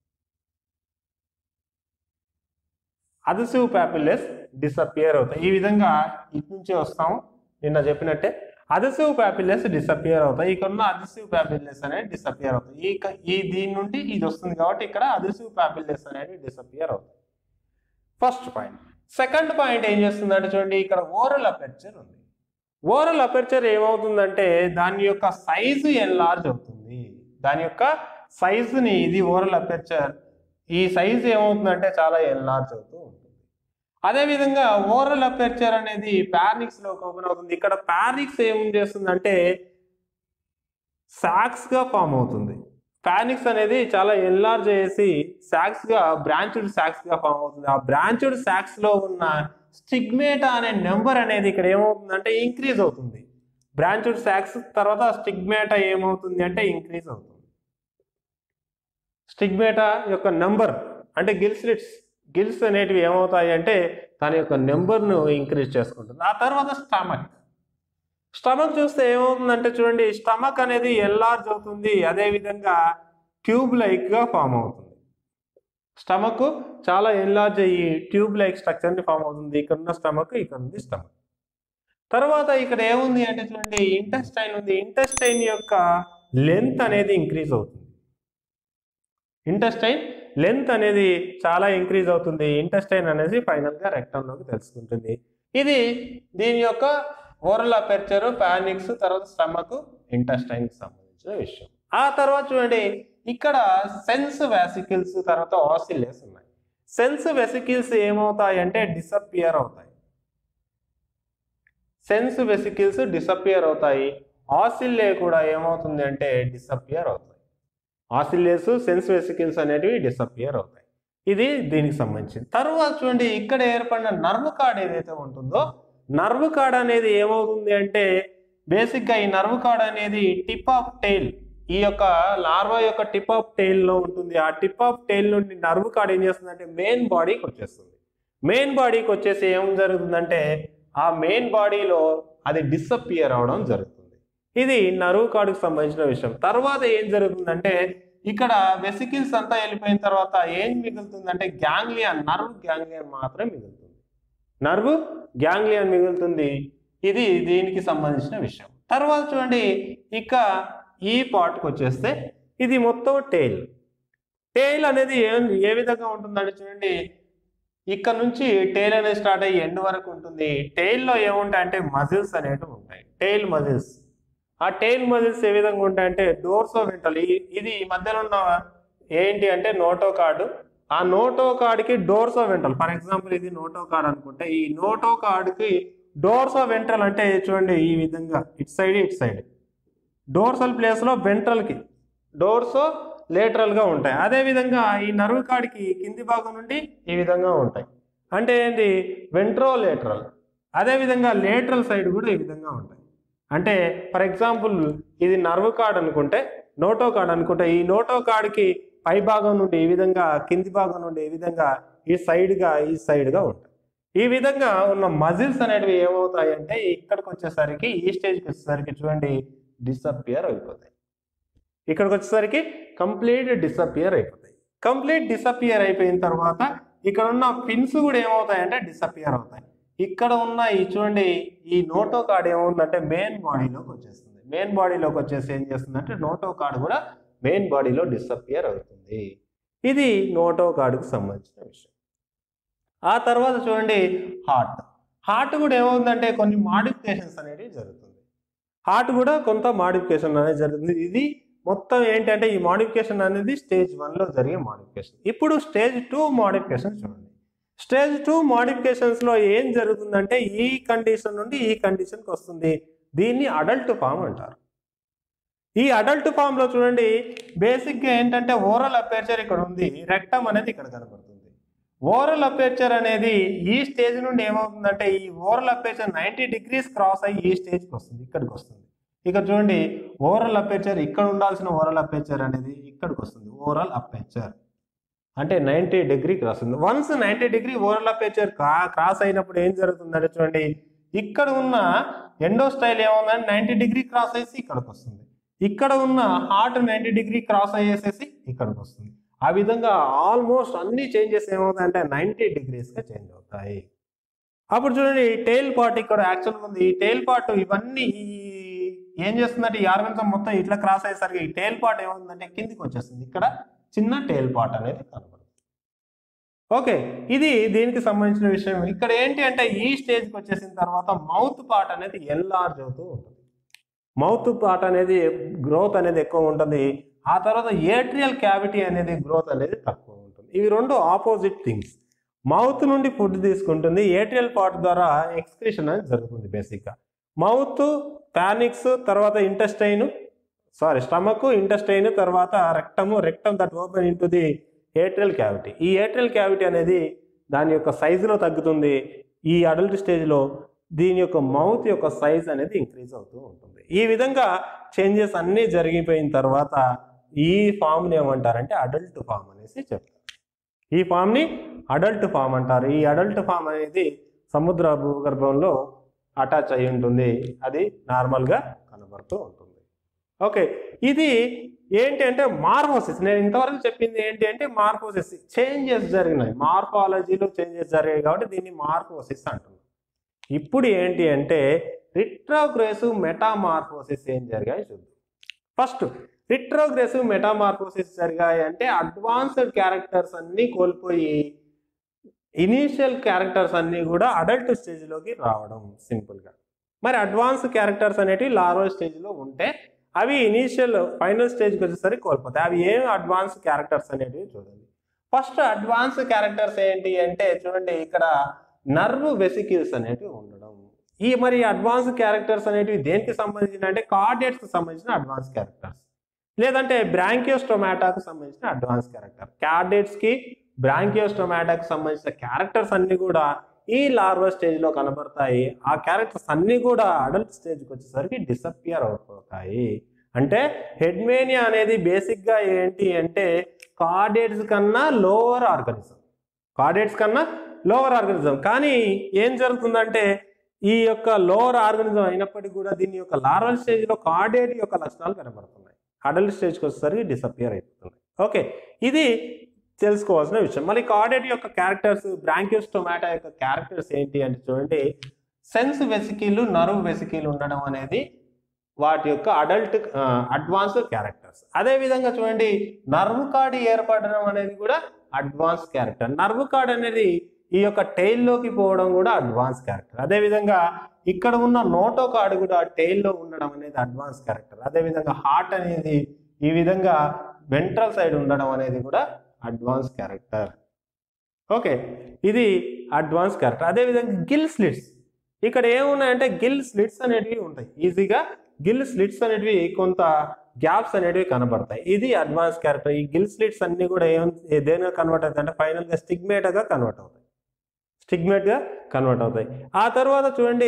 అదసివ్ ప్యాపిల్లెస్ డిసప్పియర్ అవుతాయి ఈ విధంగా ఇటు నుంచి వస్తాము నిన్న చెప్పినట్టే అదసివ్ ప్యాపిల్లెస్ డిసప్పియర్ అవుతాయి ఇక్కడ ఉన్న అదసివ్ ప్యాపిల్లెస్ అనేవి డిసప్పియర్ అవుతాయి ఈ క- ఈ దీని నుండి ఇది వస్తుంది కాబట్టి ఇక్కడ అదసివ్ ప్యాపిల్లెస్ అనేవి డిసప్పియర్ అవుతాయి ఫస్ట్ పాయింట్ సెకండ్ పాయింట్ ఏం చేస్తుందంటే చూడండి ఇక్కడ ఓరల్ అపెర్చర్ ఉంది ఓరల్ అపెర్చర్ ఏమవుతుందంటే దాని యొక్క సైజు ఎన్లార్జ్ అవుతుంది దాని యొక్క సైజుని ఇది ఓరల్ అపెర్చర్ ఈ సైజు ఏమవుతుందంటే చాలా ఎన్లార్జ్ అవుతూ ఉంటుంది అదేవిధంగా ఓరల్ అపెర్చర్ అనేది ప్యారిక్స్ లో ఓపెన్ అవుతుంది ఇక్కడ ప్యారిక్స్ ఏం చేస్తుందంటే సాక్స్ గా ఫామ్ అవుతుంది ప్యానిక్స్ అనేది చాలా ఎన్లార్జ్ చేసి సాక్స్ గా బ్రాంచ్డ్ సాక్స్ గా ఫామ్ అవుతుంది ఆ బ్రాంచ్డ్ సాక్స్ లో ఉన్న స్టిగ్మేటా అనే నెంబర్ అనేది ఇక్కడ ఏమవుతుందంటే ఇంక్రీజ్ అవుతుంది బ్రాంచ్డ్ సాక్స్ తర్వాత స్టిగ్మేటా ఏమవుతుంది అంటే ఇంక్రీజ్ అవుతుంది స్టిగ్మేటా యొక్క నెంబర్ అంటే గిల్స్లిట్స్ గిల్స్ అనేటివి ఏమవుతాయి అంటే తన యొక్క నెంబర్ను ఇంక్రీజ్ చేసుకుంటుంది ఆ తర్వాత స్టమక్ స్టమక్ చూస్తే ఏమవుతుందంటే చూడండి స్టమక్ అనేది ఎల్లార్జ్ అవుతుంది అదే విధంగా ట్యూబ్ లైక్ గా ఫామ్ అవుతుంది స్టమక్ చాలా ఎన్లార్జ్ అయ్యి ట్యూబ్ లైక్ స్ట్రక్చర్ ని ఫామ్ అవుతుంది ఇక్కడ ఉన్న స్టమక్ ఇక్కడ ఉంది స్టమక్ తర్వాత ఇక్కడ ఏముంది అంటే చూడండి ఇంటెస్టైన్ ఉంది ఇంటెస్టైన్ యొక్క లెంత్ అనేది ఇంక్రీజ్ అవుతుంది ఇంటెస్టైన్ లెంత్ అనేది చాలా ఇంక్రీజ్ అవుతుంది ఇంటెస్టైన్ అనేది ఫైనల్గా రెక్టంలోకి తెలుసుకుంటుంది ఇది దీని యొక్క ఓరల్ అపెర్చర్ పానిక్స్ తర్వాత స్టమక్ ఇంటెస్టైన్కి సంబంధించిన విషయం ఆ తర్వాత చూడండి ఇక్కడ సెన్స్ వెసికిల్స్ తర్వాత ఆసిల్లెస్ ఉన్నాయి సెన్స్ వెసికిల్స్ ఏమవుతాయి అంటే డిసపియర్ అవుతాయి సెన్స్ వెసికిల్స్ డిసపియర్ అవుతాయి ఆసిల్లే కూడా ఏమవుతుంది అంటే డిసపియర్ అవుతాయి ఆసిల్లేస్ సెన్స్ వెసికిల్స్ అనేటివి డిసపియర్ అవుతాయి ఇది దీనికి సంబంధించింది తర్వాత చూడండి ఇక్కడ ఏర్పడిన నర్వ్ కార్డ్ ఏదైతే ఉంటుందో నర్వ్ కార్డ్ అనేది ఏమవుతుంది అంటే బేసిక్గా ఈ నర్వ్ కార్డ్ అనేది టిప్ ఆఫ్ టైల్ ఈ యొక్క లార్వా యొక్క టిప్ ఆఫ్ టైల్ లో ఉంటుంది ఆ టిప్ ఆఫ్ టైల్ నుండి నర్వ్ కార్డ్ ఏం చేస్తుంది అంటే మెయిన్ బాడీకి వచ్చేస్తుంది మెయిన్ బాడీకి వచ్చేసి ఏం జరుగుతుందంటే ఆ మెయిన్ బాడీలో అది డిసప్పియర్ అవడం జరుగుతుంది ఇది నరువు కార్డుకు సంబంధించిన విషయం తర్వాత ఏం జరుగుతుందంటే ఇక్కడ వెసికిల్స్ అంతా వెళ్ళిపోయిన తర్వాత ఏం మిగులుతుందంటే గ్యాంగ్లియన్ నర్వ్ గ్యాంగ్లియన్ మాత్రం మిగులుతుంది నర్వ్ గ్యాంగ్లియన్ మిగులుతుంది ఇది దీనికి సంబంధించిన విషయం తర్వాత చూడండి ఇక ఈ పార్ట్కి వచ్చేస్తే ఇది మొత్తం టెయిల్ టెయిల్ అనేది ఏ ఏ విధంగా ఉంటుందంటే చూడండి ఇక్కడ నుంచి టెయిల్ అనేది స్టార్ట్ అయ్యి ఎండ్ వరకు ఉంటుంది టెయిల్లో ఏముంటాయి అంటే మజిల్స్ అనేవి ఉంటాయి టెయిల్ మజిల్స్ ఆ టెయిల్ మజిల్స్ ఏ విధంగా ఉంటాయంటే డోర్స్ ఆఫ్ వెంట్రల్ ఇది ఈ మధ్యలో ఉన్న ఏంటి అంటే నోటో కార్డు ఆ నోటో కార్డ్కి dorsal of ventral for example ఇది నోటో కార్డ్ అనుకుంటే ఈ నోటో కార్డ్కి డోర్స్ ఆఫ్ వెంట్రల్ అంటే చూడండి ఈ విధంగా it side it side dorsal ప్లేస్లో వెంట్రల్కి డోర్స్ లేటరల్గా ఉంటాయి అదేవిధంగా ఈ నర్వ్ కార్డ్కి కింది భాగం నుండి ఈ విధంగా ఉంటాయి అంటే ఏంటి వెంట్రో లేటరల్ అదేవిధంగా లేటరల్ సైడ్ కూడా ఈ విధంగా ఉంటాయి అంటే ఫర్ ఎగ్జాంపుల్ ఇది నర్వ్ కార్డ్ అనుకుంటే నోటో కార్డ్ అనుకుంటే ఈ నోటో కార్డ్కి పై భాగం నుండి ఈ విధంగా కింది భాగం నుండి ఈ విధంగా ఈ సైడ్గా ఈ సైడ్గా ఉంటాయి ఈ విధంగా ఉన్న మజిల్స్ అనేటివి ఏమవుతాయి అంటే ఇక్కడికి వచ్చేసరికి ఈ స్టేజ్కి వచ్చేసరికి చూడండి డిసప్పియర్ అయిపోతాయి ఇక్కడికి వచ్చేసరికి కంప్లీట్ డిసప్పియర్ అయిపోతాయి కంప్లీట్ డిసప్పియర్ అయిపోయిన తర్వాత ఇక్కడ ఉన్న పిన్స్ కూడా ఏమవుతాయంటే డిసప్పియర్ అవుతాయి ఇక్కడ ఉన్న ఈ చూడండి ఈ నోటో కార్డ్ ఏమవుతుందంటే మెయిన్ బాడీలోకి వచ్చేస్తుంది మెయిన్ బాడీలోకి వచ్చేసి ఏం చేస్తుందంటే నోటో కార్డ్ కూడా మెయిన్ బాడీలో డిసప్పియర్ అవుతుంది ఇది నోటో కార్డుకు సంబంధించిన విషయం ఆ తర్వాత చూడండి హార్ట్ హార్ట్ కూడా ఏమవుతుందంటే కొన్ని మాడిఫికేషన్స్ అనేవి జరుగుతుంది హార్ట్ కూడా కొంత మాడిఫికేషన్ అనేది జరుగుతుంది ఇది మొత్తం ఏంటంటే ఈ మాడిఫికేషన్ అనేది స్టేజ్ వన్లో జరిగే మాడిఫికేషన్ ఇప్పుడు స్టేజ్ టూ మాడిఫికేషన్ చూడండి స్టేజ్ టూ మాడిఫికేషన్స్లో ఏం జరుగుతుందంటే ఈ కండిషన్ నుండి ఈ కండిషన్కి వస్తుంది దీన్ని అడల్ట్ ఫామ్ అంటారు ఈ అడల్ట్ ఫామ్లో చూడండి బేసిక్గా ఏంటంటే ఓరల్ అపేర్చర్ ఇక్కడ ఉంది రెక్టమ్ అనేది ఇక్కడ కనబడుతుంది ఓరల్ అపేర్చర్ అనేది ఈ స్టేజ్ నుండి ఏమవుతుందంటే ఈ oral aperture ninety degrees cross అయ్యి ఈ స్టేజ్కి వస్తుంది ఇక్కడికి వస్తుంది ఇక్కడ చూడండి ఓరల్ అపేర్చర్ ఇక్కడ ఉండాల్సిన ఓరల్ అపేర్చర్ అనేది ఇక్కడికి వస్తుంది ఓరల్ అపేర్చర్ అంటే నైంటీ డిగ్రీ క్రాస్ ఉంది once ninety degree oral aperture cross అయినప్పుడు ఏం జరుగుతుందంటే చూడండి ఇక్కడ ఉన్న ఎండో స్టైల్ ఏముందంటే నైంటీ డిగ్రీ క్రాస్ అయ్యేసి ఇక్కడికి వస్తుంది ఇక్కడ ఉన్న హార్ట్ నైంటీ డిగ్రీ క్రాస్ అయ్యేసేసి ఇక్కడికి వస్తుంది ఆ విధంగా ఆల్మోస్ట్ అన్ని చేంజెస్ ఏమవుతాయంటే నైంటీ డిగ్రీస్గా చేంజ్ అవుతాయి అప్పుడు చూడండి ఈ టైల్ పార్ట్ ఇక్కడ యాక్చువల్గా ఉంది ఈ టైల్ పార్ట్ ఇవన్నీ ఈ ఏం చేస్తుందంటే ఈ ఆర్గన్సం మొత్తం ఇట్లా క్రాస్ అయ్యేసరికి ఈ టైల్ పార్ట్ ఏమవుతుందంటే కిందికి వచ్చేస్తుంది ఇక్కడ చిన్న టైల్ పార్ట్ అనేది కనబడుతుంది ఓకే ఇది దీనికి సంబంధించిన విషయం ఇక్కడ ఏంటి అంటే ఈ స్టేజ్కి వచ్చేసిన తర్వాత మౌత్ పార్ట్ అనేది ఎన్లార్జ్ అవుతూ ఉంటుంది మౌత్ పార్ట్ అనేది గ్రోత్ అనేది ఎక్కువ ఉంటుంది ఆ తర్వాత ఏట్రియల్ క్యావిటీ అనేది గ్రోత్ అనేది తక్కువ ఉంటుంది ఇవి రెండు ఆపోజిట్ థింగ్స్ మౌత్ నుండి ఫుడ్ తీసుకుంటుంది ఏట్రియల్ పార్ట్ ద్వారా ఎక్స్క్రిషన్ అనేది జరుగుతుంది బేసిక్గా మౌత్ ప్యానిక్స్ తర్వాత ఇంటెస్టైన్ సారీ స్టమక్ ఇంటెస్టైన్ తర్వాత rectum rectum that open into the atrial cavity ఈ ఏట్రియల్ క్యావిటీ అనేది దాని యొక్క సైజులో తగ్గుతుంది ఈ అడల్ట్ స్టేజ్లో దీని యొక్క మౌత్ యొక్క సైజ్ అనేది ఇంక్రీజ్ అవుతూ ఉంటుంది ఈ విధంగా చేంజెస్ అన్నీ జరిగిపోయిన తర్వాత ఈ ఫామ్ని ఏమంటారంటే అడల్ట్ ఫామ్ అనేసి చెప్తారు ఈ ఫామ్ని అడల్ట్ ఫామ్ అంటారు ఈ అడల్ట్ ఫామ్ అనేది సముద్ర భూగర్భంలో అటాచ్ అయి ఉంటుంది అది నార్మల్గా కనబడుతూ ఉంటుంది ఓకే ఇది ఏంటి అంటే మార్ఫోసిస్ నేను ఇంతవరకు చెప్పింది ఏంటి అంటే మార్ఫోసిస్ చేంజెస్ జరిగినాయి మార్ఫాలజీలో చేంజెస్ జరిగాయి కాబట్టి దీన్ని మార్ఫోసిస్ అంటున్నాం ఇప్పుడు ఏంటి అంటే రిట్రోగ్రెసివ్ మెటామార్ఫోసిస్ ఏం జరిగాయి చూద్దాం ఫస్ట్ రిట్రోగ్రెసివ్ మెటామార్ఫోసిస్ జరిగాయి అంటే అడ్వాన్స్డ్ క్యారెక్టర్స్ అన్నీ కోల్పోయి ఇనీషియల్ క్యారెక్టర్స్ అన్నీ కూడా అడల్ట్ స్టేజ్లోకి రావడం సింపుల్గా మరి అడ్వాన్స్ క్యారెక్టర్స్ అనేటివి లార్వల్ స్టేజ్లో ఉంటే అవి ఇనీషియల్ ఫైనల్ స్టేజ్కి వచ్చేసరికి కోల్పోతాయి అవి ఏం అడ్వాన్స్ క్యారెక్టర్స్ అనేటివి చూడండి ఫస్ట్ అడ్వాన్స్ క్యారెక్టర్స్ ఏంటి అంటే చూడండి ఇక్కడ నర్వ్ వెసికిల్స్ అనేటివి ఉండడం ఈ మరి అడ్వాన్స్ క్యారెక్టర్స్ అనేటివి దేనికి సంబంధించిన అంటే కార్డేట్స్కి సంబంధించిన అడ్వాన్స్ క్యారెక్టర్స్ లేదంటే బ్రాంకియోస్టోమాటాకు సంబంధించిన అడ్వాన్స్ క్యారెక్టర్ కార్డేట్స్కి బ్రాంకియోస్టోమాటాకు సంబంధించిన క్యారెక్టర్స్ అన్ని కూడా ఈ లార్వా స్టేజ్లో కనబడతాయి ఆ క్యారెక్టర్స్ అన్నీ కూడా అడల్ట్ స్టేజ్కి వచ్చేసరికి డిసప్పియర్ అయిపోతాయి అంటే హెడ్మేనియా అనేది బేసిక్గా ఏంటి అంటే కార్డేట్స్ కన్నా లోవర్ ఆర్గనిజం కార్డేట్స్ కన్నా లోవర్ ఆర్గనిజం కానీ ఏం జరుగుతుందంటే ఈ యొక్క లోవర్ ఆర్గనిజం అయినప్పటికీ కూడా దీని యొక్క లార్వల్ స్టేజ్లో కార్డేట్ యొక్క లక్షణాలు కనబడుతున్నాయి అడల్ట్ స్టేజ్కి వచ్చేసరికి డిసప్పియర్ అయిపోతుంది ఓకే ఇది తెలుసుకోవాల్సిన విషయం మళ్ళీ కార్డేట్ యొక్క క్యారెక్టర్స్ బ్రాంకియోస్టోమాటా యొక్క క్యారెక్టర్స్ ఏంటి అంటే చూడండి సెన్స్ వెసికీలు నర్వ్ వెసికీలు ఉండడం అనేది వాటి యొక్క అడల్ట్ అడ్వాన్స్డ్ క్యారెక్టర్స్ అదే విధంగా చూడండి నర్వ్ కార్డ్ ఏర్పడడం అనేది కూడా అడ్వాన్స్ క్యారెక్టర్ నర్వ్ కార్డ్ అనేది ఈ యొక్క టైల్లోకి పోవడం కూడా అడ్వాన్స్ క్యారెక్టర్ అదే విధంగా ఇక్కడ ఉన్న నోటో కార్డు కూడా టైల్లో ఉండడం అనేది అడ్వాన్స్ క్యారెక్టర్ అదే విధంగా హార్ట్ అనేది ఈ విధంగా వెంట్రల్ సైడ్ ఉండడం అనేది కూడా అడ్వాన్స్ క్యారెక్టర్ ఓకే ఇది అడ్వాన్స్ క్యారెక్టర్ అదేవిధంగా గిల్ స్లిట్స్ ఇక్కడ ఏమున్నాయంటే గిల్ స్లిట్స్ అనేటివి ఉంటాయి ఈజీగా గిల్ స్లిట్స్ అనేటివి కొంత గ్యాప్స్ అనేటివి కనబడతాయి ఇది అడ్వాన్స్ క్యారెక్టర్ ఈ గిల్ స్లిట్స్ అన్ని కూడా ఏం దేనిగా కన్వర్ట్ అవుతాయి అంటే ఫైనల్గా స్టిగ్మేటగా కన్వర్ట్ అవుతాయి స్టిగ్మేట్గా కన్వర్ట్ అవుతాయి ఆ తర్వాత చూడండి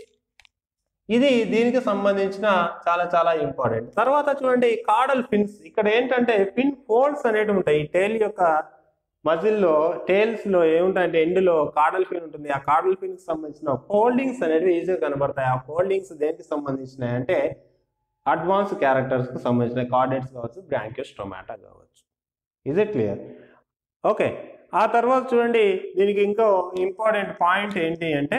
ఇది దీనికి సంబంధించిన చాలా చాలా ఇంపార్టెంట్ తర్వాత చూడండి కాడల్ ఫిన్స్ ఇక్కడ ఏంటంటే ఫిన్ ఫోల్డ్స్ అనేటివి ఉంటాయి ఈ టైల్ యొక్క మజిల్లో టైల్స్లో ఏముంటాయంటే ఎండ్లో కాడల్ ఫిన్ ఉంటుంది ఆ కాడల్ ఫిన్కి సంబంధించిన ఫోల్డింగ్స్ అనేవి ఈజీగా కనబడతాయి ఆ ఫోల్డింగ్స్ దేనికి సంబంధించినవి అంటే అడ్వాన్స్ క్యారెక్టర్స్కి సంబంధించిన కార్డెట్స్ కావచ్చు బ్రాంకియోస్టోమాటా కావచ్చు ఇజ్ ఇట్ క్లియర్ ఓకే ఆ తర్వాత చూడండి దీనికి ఇంకో ఇంపార్టెంట్ పాయింట్ ఏంటి అంటే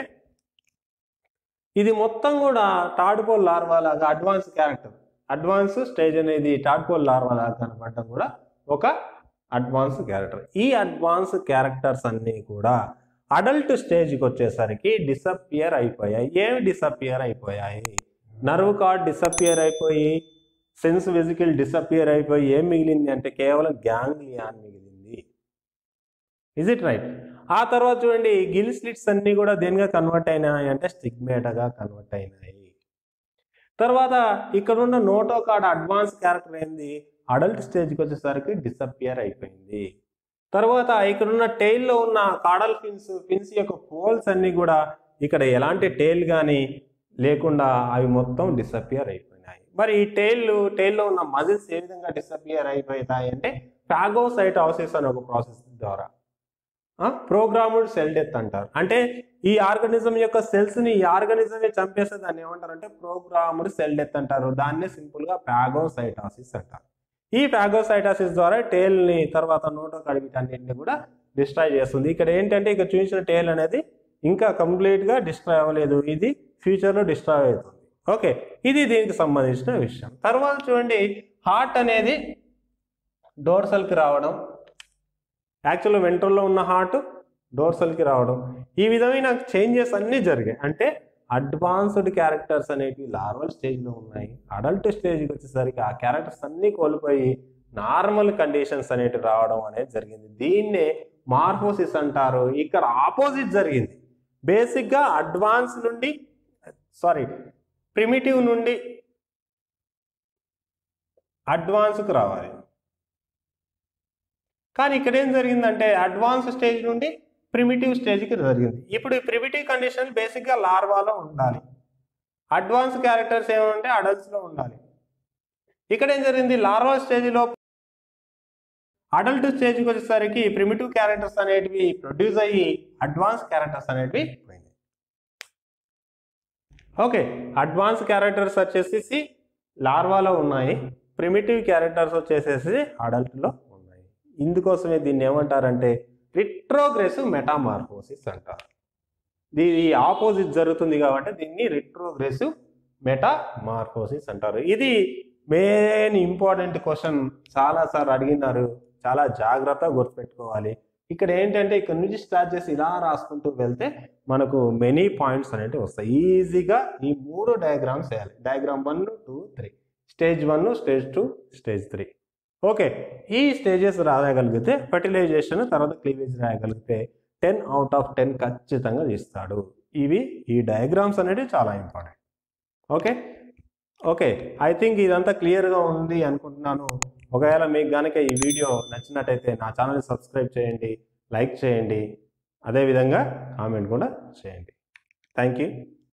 ఇది మొత్తం కూడా టాడ్పోల్ లార్వా లాగా అడ్వాన్స్ క్యారెక్టర్ అడ్వాన్స్ స్టేజ్ అనేది టాడ్పోల్ లార్వా లాగా కనబడటం కూడా ఒక అడ్వాన్స్ క్యారెక్టర్ ఈ అడ్వాన్స్ క్యారెక్టర్స్ అన్నీ కూడా అడల్ట్ స్టేజ్కి వచ్చేసరికి డిసప్పియర్ అయిపోయాయి ఏమి డిసప్పియర్ అయిపోయాయి నర్వ్ కార్డ్ డిసప్పియర్ అయిపోయి సెన్స్ వెజికల్ డిసప్పియర్ అయిపోయి ఏం మిగిలింది అంటే కేవలం గ్యాంగ్లియాన్ మిగిలింది ఇజ్ ఇట్ రైట్ ఆ తర్వాత చూడండి గిల్ స్లిట్స్ అన్ని కూడా దేనిగా కన్వర్ట్ అయినాయి అంటే స్టిగ్మేటగా కన్వర్ట్ అయినాయి తర్వాత ఇక్కడ ఉన్న నోటో కార్డ్ అడ్వాన్స్ క్యారెక్టర్ ఏంది అడల్ట్ స్టేజ్కి వచ్చేసరికి డిసప్పియర్ అయిపోయింది తర్వాత ఇక్కడ ఉన్న టైల్లో ఉన్న కాడల్ ఫిన్స్ ఫిన్స్ యొక్క పోల్స్ అన్ని కూడా ఇక్కడ ఎలాంటి టైల్ కానీ లేకుండా అవి మొత్తం డిసప్పియర్ అయిపోయినాయి మరి ఈ టైల్ టైల్లో ఉన్న మజిల్స్ ఏ విధంగా డిసప్పియర్ అయిపోతాయి అంటే ఫాగోసైట్ ఆసిస్ అనే ఒక ప్రాసెస్ ద్వారా ప్రోగ్రామ్డ్ సెల్ డెత్ అంటారు అంటే ఈ ఆర్గనిజం యొక్క సెల్స్ ని ఈ ఆర్గనిజమే చంపేస్తే దాన్ని ఏమంటారు అంటే ప్రోగ్రామ్డ్ సెల్ డెత్ అంటారు దాన్నే సింపుల్ గా పాగోసైటాసిస్ అంటారు ఈ పాగోసైటాసిస్ ద్వారా టేల్ ని తర్వాత నోటో కడిగిటన్నింటిని కూడా డిస్ట్రాయ్ చేస్తుంది ఇక్కడ ఏంటంటే ఇక్కడ చూపించిన టేల్ అనేది ఇంకా కంప్లీట్ గా డిస్ట్రాయ్ అవ్వలేదు ఇది ఫ్యూచర్ లో డిస్ట్రాయ్ అవుతుంది ఓకే ఇది దీనికి సంబంధించిన విషయం తర్వాత చూడండి హార్ట్ అనేది డోర్సల్కి రావడం యాక్చువల్ వెంట్రల్లో ఉన్న హార్ట్ డోర్సల్కి రావడం ఈ విధమైన చేంజెస్ అన్నీ జరిగాయి అంటే అడ్వాన్స్డ్ క్యారెక్టర్స్ అనేవి లార్వల్ స్టేజ్లో ఉన్నాయి అడల్ట్ స్టేజ్కి వచ్చేసరికి ఆ క్యారెక్టర్స్ అన్నీ కోల్పోయి నార్మల్ కండిషన్స్ అనేవి రావడం అనేది జరిగింది దీన్నే మార్ఫోసిస్ అంటారు ఇక్కడ ఆపోజిట్ జరిగింది బేసిక్గా అడ్వాన్స్ నుండి సారీ ప్రిమిటివ్ నుండి అడ్వాన్స్కి రావాలి కానీ ఇక్కడ ఏం జరిగిందంటే అడ్వాన్స్ స్టేజ్ నుండి ప్రిమిటివ్ స్టేజ్కి జరిగింది ఇప్పుడు ఈ ప్రిమిటివ్ కండిషన్ బేసిక్గా లార్వాలో ఉండాలి అడ్వాన్స్ క్యారెక్టర్స్ ఏమంటే అడల్ట్స్లో ఉండాలి ఇక్కడ ఏం జరిగింది లార్వా స్టేజ్లో అడల్ట్ స్టేజ్కి వచ్చేసరికి ప్రిమిటివ్ క్యారెక్టర్స్ అనేటివి ప్రొడ్యూస్ అయ్యి అడ్వాన్స్ క్యారెక్టర్స్ అనేటివి పోయినాయి ఓకే అడ్వాన్స్ క్యారెక్టర్స్ వచ్చేసేసి లార్వాలో ఉన్నాయి ప్రిమిటివ్ క్యారెక్టర్స్ వచ్చేసేసి అడల్ట్లో ఉన్నాయి ఇందుకోసమే దీన్ని ఏమంటారంటే రిట్రోగ్రెసివ్ మెటామార్ఫోసిస్ అంటారు దీని ఆపోజిట్ జరుగుతుంది కాబట్టి దీన్ని రిట్రోగ్రెసివ్ మెటామార్ఫోసిస్ అంటారు ఇది మెయిన్ ఇంపార్టెంట్ క్వశ్చన్ చాలా సార్ అడిగినారు చాలా జాగ్రత్తగా గుర్తుపెట్టుకోవాలి ఇక్కడ ఏంటంటే ఇక్కడ నుంచి స్టార్ట్ చేసి ఇలా రాసుకుంటూ వెళ్తే మనకు మెనీ పాయింట్స్ అనేవి వస్తాయి ఈజీగా ఈ మూడు డయాగ్రామ్స్ వేయాలి diagram one two three stage one stage two stage three okay ఈ స్టేజెస్ రాయగలిగితే ఫర్టిలైజేషన్ తర్వాత క్లీవేజ్ రాయగలిగితే టెన్ అవుట్ ఆఫ్ టెన్ ఖచ్చితంగా ఇస్తాడు ఇవి ఈ డయాగ్రామ్స్ అనేవి చాలా important okay okay I think ఇదంతా క్లియర్గా ఉంది అనుకుంటున్నాను ఒకవేళ మీకు కనుక ఈ వీడియో నచ్చినట్టయితే నా ఛానల్ సబ్స్క్రైబ్ చేయండి లైక్ చేయండి అదేవిధంగా కామెంట్ కూడా చేయండి థ్యాంక్ యూ